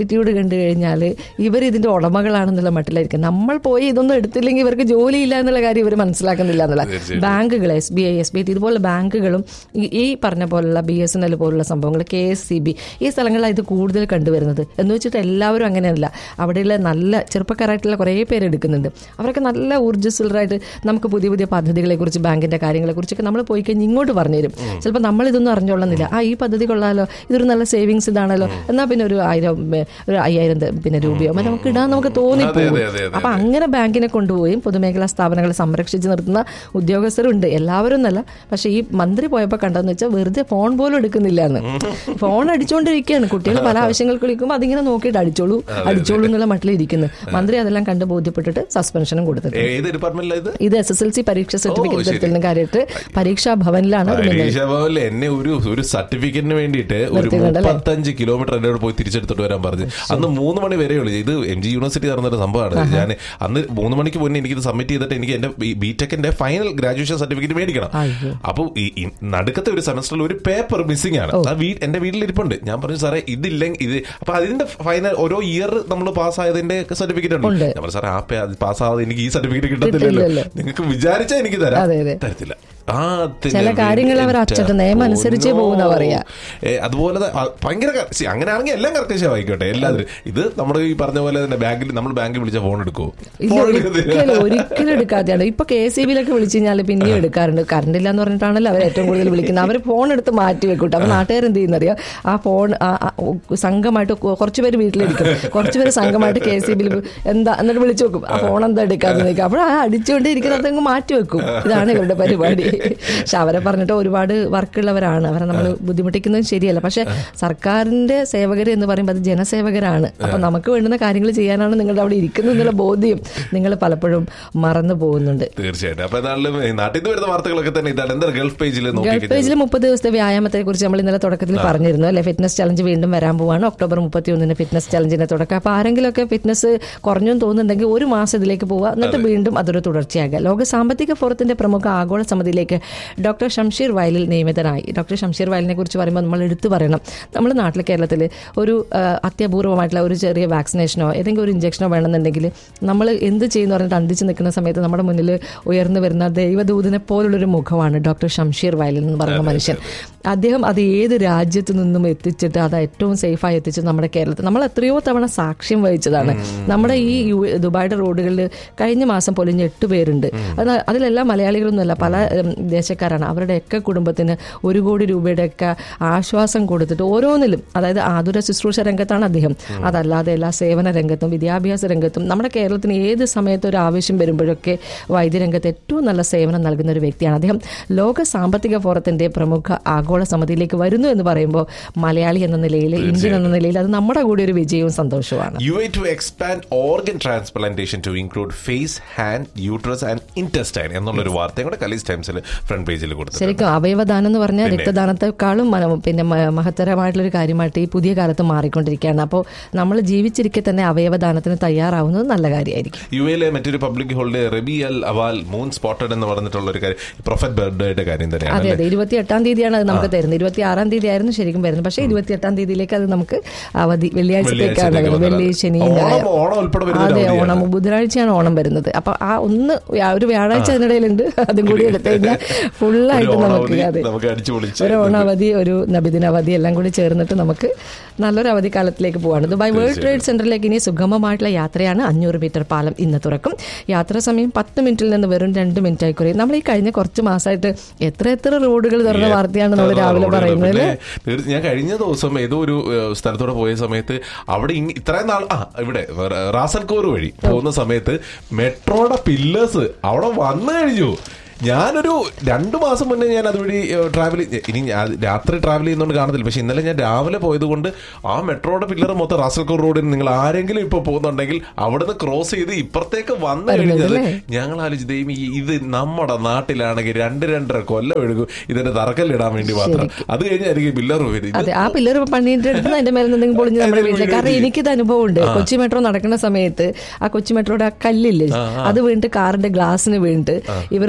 കണ്ടു കഴിഞ്ഞാൽ ഇവർ ഇതിന്റെ ഉടമകളാണെന്നുള്ള മട്ടിലായിരിക്കും നമ്മൾ പോയി ഇതൊന്നും എടുത്തില്ലെങ്കിൽ ഇവർക്ക് ജോലിയില്ല എന്നുള്ള കാര്യം ഇവർ മനസ്സിലാക്കുന്നില്ല എന്നുള്ള തീർച്ചയായും. ബാങ്കുകൾ S B I S B I ഇതുപോലെ ബാങ്കുകളും ഈ- ഈ പറഞ്ഞ പോലുള്ള ബി എസ് എൻ എൽ പോലുള്ള സംഭവങ്ങൾ കെ എസ് സി ബി ഈ സ്ഥലങ്ങളിലാണ് ഇത് കൂടുതൽ കണ്ടുവരുന്നത് എന്ന് വെച്ചിട്ട് എല്ലാവരും അങ്ങനെയല്ല അവിടെയുള്ള നല്ല ചെറുപ്പക്കാരായിട്ടുള്ള കുറേ പേര് എടുക്കുന്നുണ്ട് അവരൊക്കെ നല്ല ഊർജ്ജസ്വലരായിട്ട് നമുക്ക് പുതിയ പുതിയ പദ്ധതികളെ കുറിച്ച് ബാങ്കിന്റെ കാര്യങ്ങളെ കുറിച്ചൊക്കെ നമ്മൾ പോയി കഴിഞ്ഞ് ഇങ്ങോട്ട് പറഞ്ഞുതരും ചിലപ്പോൾ നമ്മൾ ഇതൊന്നും അറിഞ്ഞോളുന്നില്ല ആ ഈ പദ്ധതി കൊള്ളാലോ ഇതൊരു നല്ല സേവിങ്സ് ഇതാണല്ലോ എന്നാൽ പിന്നെ ഒരു ആയിരം ഏ, ഒരു അയ്യായിരം ത- പിന്നെ രൂപയോ മറ്റേ നമുക്ക് ഇടാൻ നമുക്ക് തോന്നിപ്പോകും അതെ, അതെ, അതെ, അപ്പൊ അങ്ങനെ ബാങ്കിനെ കൊണ്ടുപോയും പൊതുമേഖലാ സ്ഥാപനങ്ങളെ സംരക്ഷിച്ച് നിർത്തുന്ന ഉദ്യോഗസ്ഥരുണ്ട് എല്ലാവരും എന്നല്ല പക്ഷെ ഈ മന്ത്രി പോയപ്പോൾ കണ്ടെന്ന് വെച്ചാൽ വെറുതെ ഫോൺ പോലും എടുക്കുന്നില്ല എന്ന് ഫോൺ അടിച്ചുകൊണ്ടിരിക്കുകയാണ് കുട്ടികൾ പല ആവശ്യങ്ങൾക്ക് വിളിക്കുമ്പോൾ അതിങ്ങനെ നോക്കിയിട്ട് അടിച്ചോളൂ അടിച്ചോളൂ എന്നുള്ള മട്ടിൽ ഇരിക്കുന്നു മന്ത്രി അതെല്ലാം കണ്ട് ബോധ്യപ്പെട്ടിട്ട് സസ്പെൻഷനും കൊടുത്തിട്ടുണ്ട് ഏത് ഡിപ്പാർട്ട്മെന്റിലാ ഇത് ഇത് എസ് എസ് എൽ സി പരീക്ഷ സർട്ടിഫിക്കറ്റ് ശരി. എടുത്തതിന് കാര്യമായിട്ട് പരീക്ഷാ ഭവനിലാണ് അത് നിങ്ങൾ പരീക്ഷ ഭവനിൽ എന്നെ ഒരു ഒരു സർട്ടിഫിക്കറ്റിന് വേണ്ടിയിട്ട് ഒരു നിർത്തിയിട്ടുണ്ടല്ലേ? മുപ്പത്തഞ്ച് കിലോമീറ്റർ എന്നോട് പോയി തിരിച്ചെടുത്തിട്ട് വരാൻ പറഞ്ഞു അന്ന് മൂന്ന് മണി വരെ ഉള്ളു ഇത് എം ജി യൂണിവേഴ്സിറ്റി നടന്നൊരു സംഭവമാണ് ഞാൻ അന്ന് മൂന്ന് മണിക്ക് മുന്നേ എനിക്ക് ഇത് സബ്മിറ്റ് ചെയ്തിട്ട് എനിക്ക് എന്റെ ബിടെക്കിന്റെ ഫൈനൽ ഗ്രാജുവേഷൻ സർട്ടിഫിക്കറ്റ് മേടിക്കണം അയ്യോ. അപ്പോൾ ഈ ഈ നടുക്കത്തെ ഒരു സെമസ്റ്ററിൽ ഒരു പേപ്പർ മിസ്സിംഗ് ആണ് ആ വീ എന്റെ വീട്ടിൽ ഇരിപ്പുണ്ട് ഞാൻ പറഞ്ഞു സാറേ ഇതില്ലെങ്കിൽ ഇത് അപ്പൊ അതിന്റെ ഫൈനൽ ഓരോ ഇയർ നമ്മൾ പാസ്സായതിന്റെ സർട്ടിഫിക്കറ്റ് ഉണ്ട് ഉണ്ട്. ഞാൻ പറഞ്ഞു സാറേ ആ പാസ്സാവാതെ എനിക്ക് ഈ സർട്ടിഫിക്കറ്റ് കിട്ടത്തില്ലല്ലോ കിട്ടില്ലല്ലോ. നിങ്ങൾക്ക് വിചാരിച്ചാൽ എനിക്ക് തരാം അതെ, അതെ. തരത്തില്ല ആ ചില കാര്യങ്ങൾ അവർ അച്ചട്ട് നിയമം അനുസരിച്ചേ പോകുന്ന പറയാ. ഏ, അതുപോലെ ത- ആ, ഭയങ്കര ക- see, അങ്ങനെയാണെങ്കിൽ എല്ലാം കറക്റ്റ് ആയിക്കോട്ടെ എല്ലാവരും ഇത് നമ്മുടെ ഈ പറഞ്ഞ പോലെ തന്നെ ബാങ്കിൽ നമ്മൾ ബാങ്കിൽ വിളിച്ച ഫോൺ എടുക്കുമോ ഇല്ല ഒരിക്കലും ഒരിക്കലും എടുക്കാതെയാണ് ഇപ്പൊ കെ സി ബിയിലൊക്കെ വിളിച്ചു കഴിഞ്ഞാൽ പിന്നെയും എടുക്കാറുണ്ട് കറണ്ട് ഇല്ല എന്ന് പറഞ്ഞിട്ടാണല്ലോ അവർ ഏറ്റവും കൂടുതൽ വിളിക്കുന്നത് അവർ ഫോൺ എടുത്ത് മാറ്റി വെക്കൂട്ടോ അപ്പൊ നാട്ടുകാർ എന്ത് ചെയ്യുന്നറിയോ ആ ഫോൺ ആ- ആ സംഘമായിട്ട് കൊ- കുറച്ച് പേര് വീട്ടിലിരിക്കും കുറച്ച് പേര് സംഘമായിട്ട് കെ സി ബിയിൽ എന്താ എന്നിട്ട് വിളിച്ചു നോക്കും ആ ഫോൺ എന്താ എടുക്കാതെ നിൽക്കും അപ്പോൾ ആ അടിച്ചുകൊണ്ടേ ഇരിക്കുന്നത് അതങ്ങ് മാറ്റി വെക്കും ഇതാണ് ഇവരുടെ പരിപാടി പക്ഷെ അവരെ പറഞ്ഞിട്ട് ഒരുപാട് വർക്കുള്ളവരാണ് അവരെ നമ്മൾ ബുദ്ധിമുട്ടിക്കുന്നത് ശരിയല്ല പക്ഷെ സർക്കാരിന്റെ സേവകർ എന്ന് പറയുമ്പോൾ അത് ജനസേവകരാണ് അപ്പൊ നമുക്ക് വേണ്ടുന്ന കാര്യങ്ങൾ ചെയ്യാനാണ് നിങ്ങളുടെ അവിടെ ഇരിക്കുന്നത് എന്നുള്ള ബോധ്യം നിങ്ങൾ പലപ്പോഴും മറന്നു പോകുന്നുണ്ട് തീർച്ചയായിട്ടും അപ്പൊ എന്നാലും ഈ നാട്ടിൽ നിന്ന് വരുന്ന വാർത്തകളൊക്കെ തന്നെ ഇതാണ് എന്താ ഗൾഫ് പേജിൽ ഗൾഫ് നോക്കി പേജിൽ മുപ്പത് ദിവസത്തെ വ്യായാമത്തെ കുറിച്ച് നമ്മൾ ഇന്നലെ തുടക്കത്തിൽ പറഞ്ഞിരുന്നു അല്ലെ ഫിറ്റ്നസ് ചലഞ്ച് വീണ്ടും വരാൻ പോവാണ് ഒക്ടോബർ മുപ്പത്തി ഒന്നിന് ഫിറ്റ്നസ് ചലഞ്ചിന്റെ തുടക്കം അപ്പൊ ആരെങ്കിലുമൊക്കെ ഫിറ്റ്നസ് കുറഞ്ഞു തോന്നുന്നുണ്ടെങ്കിൽ ഒരു മാസം ഇതിലേക്ക് പോവുക എന്നിട്ട് വീണ്ടും അതൊരു തുടർച്ചയാകുക ലോക സാമ്പത്തിക ഫോറത്തിന്റെ പ്രമുഖ ആഗോള സമിതിയിലേക്ക് ഡോക്ടർ ഷംഷീർ വയലിൽ നിയമിതനായി ഡോക്ടർ ഷംഷീർ വയലിനെ കുറിച്ച് പറയുമ്പോൾ നമ്മൾ എടുത്തു പറയണം നമ്മുടെ നാട്ടിൽ കേരളത്തിൽ ഒരു ആ, അത്യപൂർവമായിട്ടുള്ള ഒരു ചെറിയ വാക്സിനേഷനോ ഏതെങ്കിലും ഒരു ഇഞ്ചക്ഷനോ വേണമെന്നുണ്ടെങ്കിൽ നമ്മൾ എന്ത് ചെയ്യുന്നു പറഞ്ഞിട്ട് അന്തിച്ച് നിൽക്കുന്ന സമയത്ത് നമ്മുടെ മുന്നിൽ ഉയർന്നു വരുന്ന ദൈവദൂതനെ പോലുള്ളൊരു മുഖമാണ് ഡോക്ടർ ഷംഷീർ വയലിൽ എന്ന് പറയുന്ന മനുഷ്യൻ അദ്ദേഹം അത് ഏത് രാജ്യത്ത് നിന്നും എത്തിച്ചിട്ട് അത് ഏറ്റവും സേഫായി എത്തിച്ചത് നമ്മുടെ കേരളത്തിൽ നമ്മൾ എത്രയോ തവണ സാക്ഷ്യം വഹിച്ചതാണ് നമ്മുടെ ഈ യു- ദുബായിയുടെ റോഡുകളിൽ കഴിഞ്ഞ മാസം പൊലിഞ്ഞ എട്ട് പേരുണ്ട് അത് അതിലെല്ലാം മലയാളികളൊന്നുമല്ല പല ഉം, ദേശക്കാരാണ് അവരുടെയൊക്കെ കുടുംബത്തിന് ഒരു കോടി രൂപയുടെയൊക്കെ ആശ്വാസം കൊടുത്തിട്ട് ഓരോന്നിലും അതായത് ആതുര ശുശ്രൂഷ രംഗത്താണ് അദ്ദേഹം അതല്ലാതെ എല്ലാ സേവന രംഗത്തും വിദ്യാഭ്യാസ രംഗത്തും നമ്മുടെ കേരളത്തിന് ഏത് സമയത്ത് ഒരു ആവശ്യം വരുമ്പോഴൊക്കെ വൈദ്യരംഗത്ത് ഏറ്റവും നല്ല സേവനം നൽകുന്ന ഒരു വ്യക്തിയാണ് അദ്ദേഹം ലോക സാമ്പത്തിക ഫോറത്തിന്റെ പ്രമുഖ ആഗോള സമിതിയിലേക്ക് വരുന്നു എന്ന് പറയുമ്പോൾ മലയാളി എന്ന നിലയിൽ ഇന്ത്യൻ എന്ന നിലയിൽ അത് നമ്മുടെ കൂടി ഒരു വിജയവും സന്തോഷവുമാണ് U A to expand organ transplantation to include face hand uterus and intestine എന്നുള്ളൊരു വാർത്തയും കൂടെ കലീസ് ടൈംസിൽ ഫ്രണ്ട് പേജിൽ കൊടുത്തിട്ടുണ്ട് ശരിക്കും അവയവദാനം എന്ന് പറഞ്ഞാൽ രക്തദാനത്തെക്കാളും മന- പിന്നെ മ- മഹത്തരമായിട്ടുള്ളൊരു കാര്യമായിട്ട് ഈ പുതിയ കാലത്ത് മാറിക്കൊണ്ടിരിക്കുകയാണ് അപ്പോൾ നമ്മൾ ജീവിച്ചിരിക്കെ തന്നെ അവയവദാനത്തിന് തയ്യാറാവുന്നത് നല്ല കാര്യമായിരിക്കും യു എയിലെ മറ്റൊരു പബ്ലിക് ഹോളിഡേ റബി അൽ അവാൽ മൂൺ സ്പോട്ടഡ് എന്ന് പറഞ്ഞിട്ടുള്ള ഒരു കാര്യം പ്രൊഫറ്റ് ബർത്ത്ഡേയുടെ കാര്യം തന്നെയാണ് അതെ അതെ ഇരുപത്തി എട്ടാം തീയതിയാണ് അത് നമുക്ക് തരുന്നത് ഇരുപത്തി ആറാം തീയതി ആയിരുന്നു ശരിക്കും വരുന്നത് പക്ഷേ ഇരുപത്തി എട്ടാം തീയതിയിലേക്ക് അത് നമുക്ക് അവധി വെള്ളിയാഴ്ചത്തേക്കാണ് വെള്ളിയാഴ്ചത്തേക്ക് വരുന്നത്. വെള്ളി വന്നത്. ശനി ഓണം- ഞായർ. ഓണം ഉൾപ്പെടെ വരുന്ന ഒരു അതെ അവധിയാണ്. ഓണം ബുധനാഴ്ചയാണ് ഓണം വരുന്നത് അപ്പൊ ആ ഒന്ന് വ്യാ- ഒരു വ്യാഴാഴ്ച അതിനിടയിലുണ്ട് അതും കൂടി എടുത്തു കഴിഞ്ഞാൽ ഫുള്ളായിട്ട് ഒരു നമുക്ക് ഓണാവധി അതെ നമുക്ക് അടിച്ചു പൊളിച്ച് ഒരു ഓണാവധി ഒരു നബിദിനാവധി എല്ലാം കൂടി ചേർന്നിട്ട് നമുക്ക് നല്ലൊരു അവധിക്കാലത്തിലേക്ക് പോവാണ് ദുബായ് വേൾഡ് ട്രേഡ് സെന്ററിലേക്ക് ഇനി സുഗമമായിട്ടുള്ള യാത്രയാണ് അഞ്ഞൂറ് മീറ്റർ പാലം ഇന്ന് തുറക്കും യാത്രാ സമയം പത്ത് മിനിറ്റിൽ നിന്ന് വെറും രണ്ട് മിനിറ്റ് ആയി കുറയും നമ്മൾ ഈ കഴിഞ്ഞ കുറച്ച് മാസമായിട്ട് എത്ര എത്ര റോഡുകൾ തുറന്ന വാർത്തയാണ് നമ്മൾ രാവിലെ റോഡുകൾ. പറയുന്നത് പിന്നെ അല്ലേ? തീർച്ച- ഞാൻ കഴിഞ്ഞ ദിവസം ഏതോ ഒരു ഏഹ്, സ്ഥലത്തൂടെ പോയ സമയത്ത് അവിടെ ഇങ് ഇത്രയും നാൾ ആ ഇവിടെ റ- റാസൽകോർ വഴി പോകുന്ന സമയത്ത് മെട്രോയുടെ പില്ലേഴ്സ് അവിടെ വന്നു കഴിഞ്ഞു ഞാനൊരു രണ്ടു മാസം മുന്നേ ഞാൻ അതുവഴി ട്രാവൽ ഇനി ഞാൻ രാത്രി ട്രാവൽ ചെയ്യുന്നതുകൊണ്ട് കാണത്തില്ല പക്ഷെ ഇന്നലെ ഞാൻ രാവിലെ പോയത് കൊണ്ട് ആ മെട്രോയുടെ പില്ലർ മൊത്തം റാസൽകോർ റോഡിൽ നിങ്ങൾ ആരെങ്കിലും ഇപ്പൊ പോകുന്നുണ്ടെങ്കിൽ അവിടുന്ന് ക്രോസ് ചെയ്ത് ഇപ്പുറത്തേക്ക് വന്നു കഴിഞ്ഞാൽ വരുന്നുണ്ടല്ലേ? ഞങ്ങൾ ആലോചിച്ച് ദൈവം ഈ- ഇത് നമ്മുടെ നാട്ടിലാണെങ്കിൽ രണ്ട് രണ്ടര കൊല്ലം എടുക്കും ഇതിന്റെ തറക്കല്ലിടാൻ വേണ്ടി മാത്രം അത് കഴിഞ്ഞായിരിക്കും പില്ലർ പോയത് ഇത് അതെ ആ പില്ലർ പണിയിട്ടെടുത്ത് അതിന്റെ മേലെ നിന്നെങ്കിലും പൊളിഞ്ഞ് നമ്മുടെ വീട്ടിലേക്ക് കാരണം എനിക്കിത് അനുഭവമുണ്ട് കൊച്ചി മെട്രോ നടക്കുന്ന സമയത്ത് ആ കൊച്ചി മെട്രോയുടെ ആ കല്ലില്ലേ അത് വീണിട്ട് കാറിന്റെ ഗ്ലാസ്സിന് വീണിട്ട് ഇവരോട് ഇത്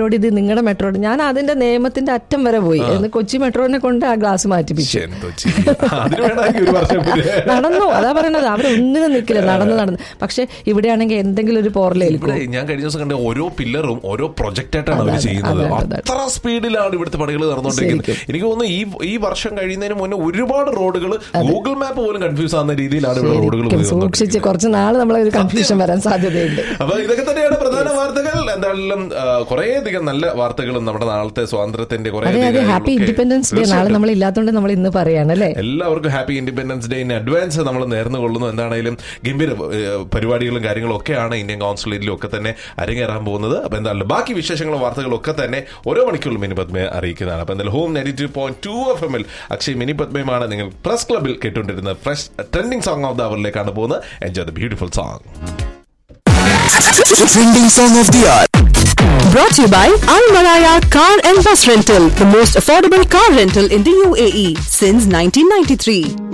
നിങ്ങളുടെ മെട്രോ ഞാൻ അതിന്റെ നിയമത്തിന്റെ അറ്റം വരെ പോയി എന്ന് കൊച്ചി മെട്രോനെ കൊണ്ട് ആ ഗ്ലാസ് മാറ്റിപ്പിച്ചു എന്തോ ചെയ്യും. അതിന് വേണമെങ്കിൽ ഒരു വർഷം പിന്നെ നടന്നു അതാ പറയണത് അവർ ഒന്നിനും നിൽക്കില്ല നടന്നു നടന്നു പക്ഷെ ഇവിടെയാണെങ്കിൽ എന്തെങ്കിലും ഒരു പോറലേൽക്കും ഇവിടെ ഞാൻ കഴിഞ്ഞ ദിവസം കണ്ട ഓരോ പില്ലറും ഓരോ പ്രൊജക്റ്റ് ആയിട്ടാണ് അവർ അതെ, ചെയ്യുന്നത് അതെ, അതെ. അത്ര സ്പീഡിലാണ് ഇവിടുത്തെ പണികൾ നടന്നുകൊണ്ടിരിക്കുന്നത് എനിക്ക് തോന്നുന്നു ഈ ഈ വർഷം കഴിയുന്നതിന് മുന്നേ ഒരുപാട് റോഡുകൾ ഗൂഗിൾ മാപ്പ് പോലും കൺഫ്യൂസ് ആവുന്ന രീതിയിലാണ് ഇവിടെ റോഡുകൾ ശരിക്കും സൂക്ഷിച്ച് കുറച്ച് നാൾ നമ്മളെ ഒരു കൺഫ്യൂഷൻ വരാൻ സാധ്യതയുണ്ട് അപ്പൊ ഇതൊക്കെ തന്നെയാണ് പ്രധാന വാർത്തകൾ എന്തായാലും കുറേ അധികം നല്ല വാർത്തകളും നമ്മുടെ നാളത്തെ സ്വാതന്ത്ര്യത്തിന്റെ കുറേ അതെ അതെ അധികം ഹാപ്പി കാര്യങ്ങളൊക്കെ ഇൻഡിപെൻഡൻസ് ഡേ നാളെ തീർച്ചയായിട്ടും. നമ്മൾ ഇല്ലാത്തതുകൊണ്ട് നമ്മൾ ഇന്ന് പറയാണ് അല്ലേ എല്ലാവർക്കും happy independence day in advance നമ്മൾ നേർന്നു കൊള്ളുന്നു എന്താണെങ്കിലും ഗംഭീര ഏഹ്, പരിപാടികളും കാര്യങ്ങളും ഒക്കെയാണ് ഇന്ത്യൻ കോൺസുലേറ്റിലും ഒക്കെ തന്നെ അരങ്ങേറാൻ പോകുന്നത് അപ്പൊ എന്തായാലും ബാക്കി വിശേഷങ്ങളും വാർത്തകളും ഒക്കെ തന്നെ ഓരോ മണിക്കൂറിൽ മിനി പത്മയെ അറിയിക്കുന്നതാണ് അപ്പൊ എന്തായാലും home ninety two point two F എമ്മിൽ അക്ഷയ് മിനി പത്മയുമാണ് നിങ്ങൾ പ്രസ് ക്ലബിൽ കേട്ടുകൊണ്ടിരുന്ന fresh trending song of the അവറിലേക്കാണ് പോകുന്നത് enjoy the beautiful song Trending song of the hour. Brought to you by Al Maraya Car and Bus Rental, the most affordable car rental in the UAE since 1993.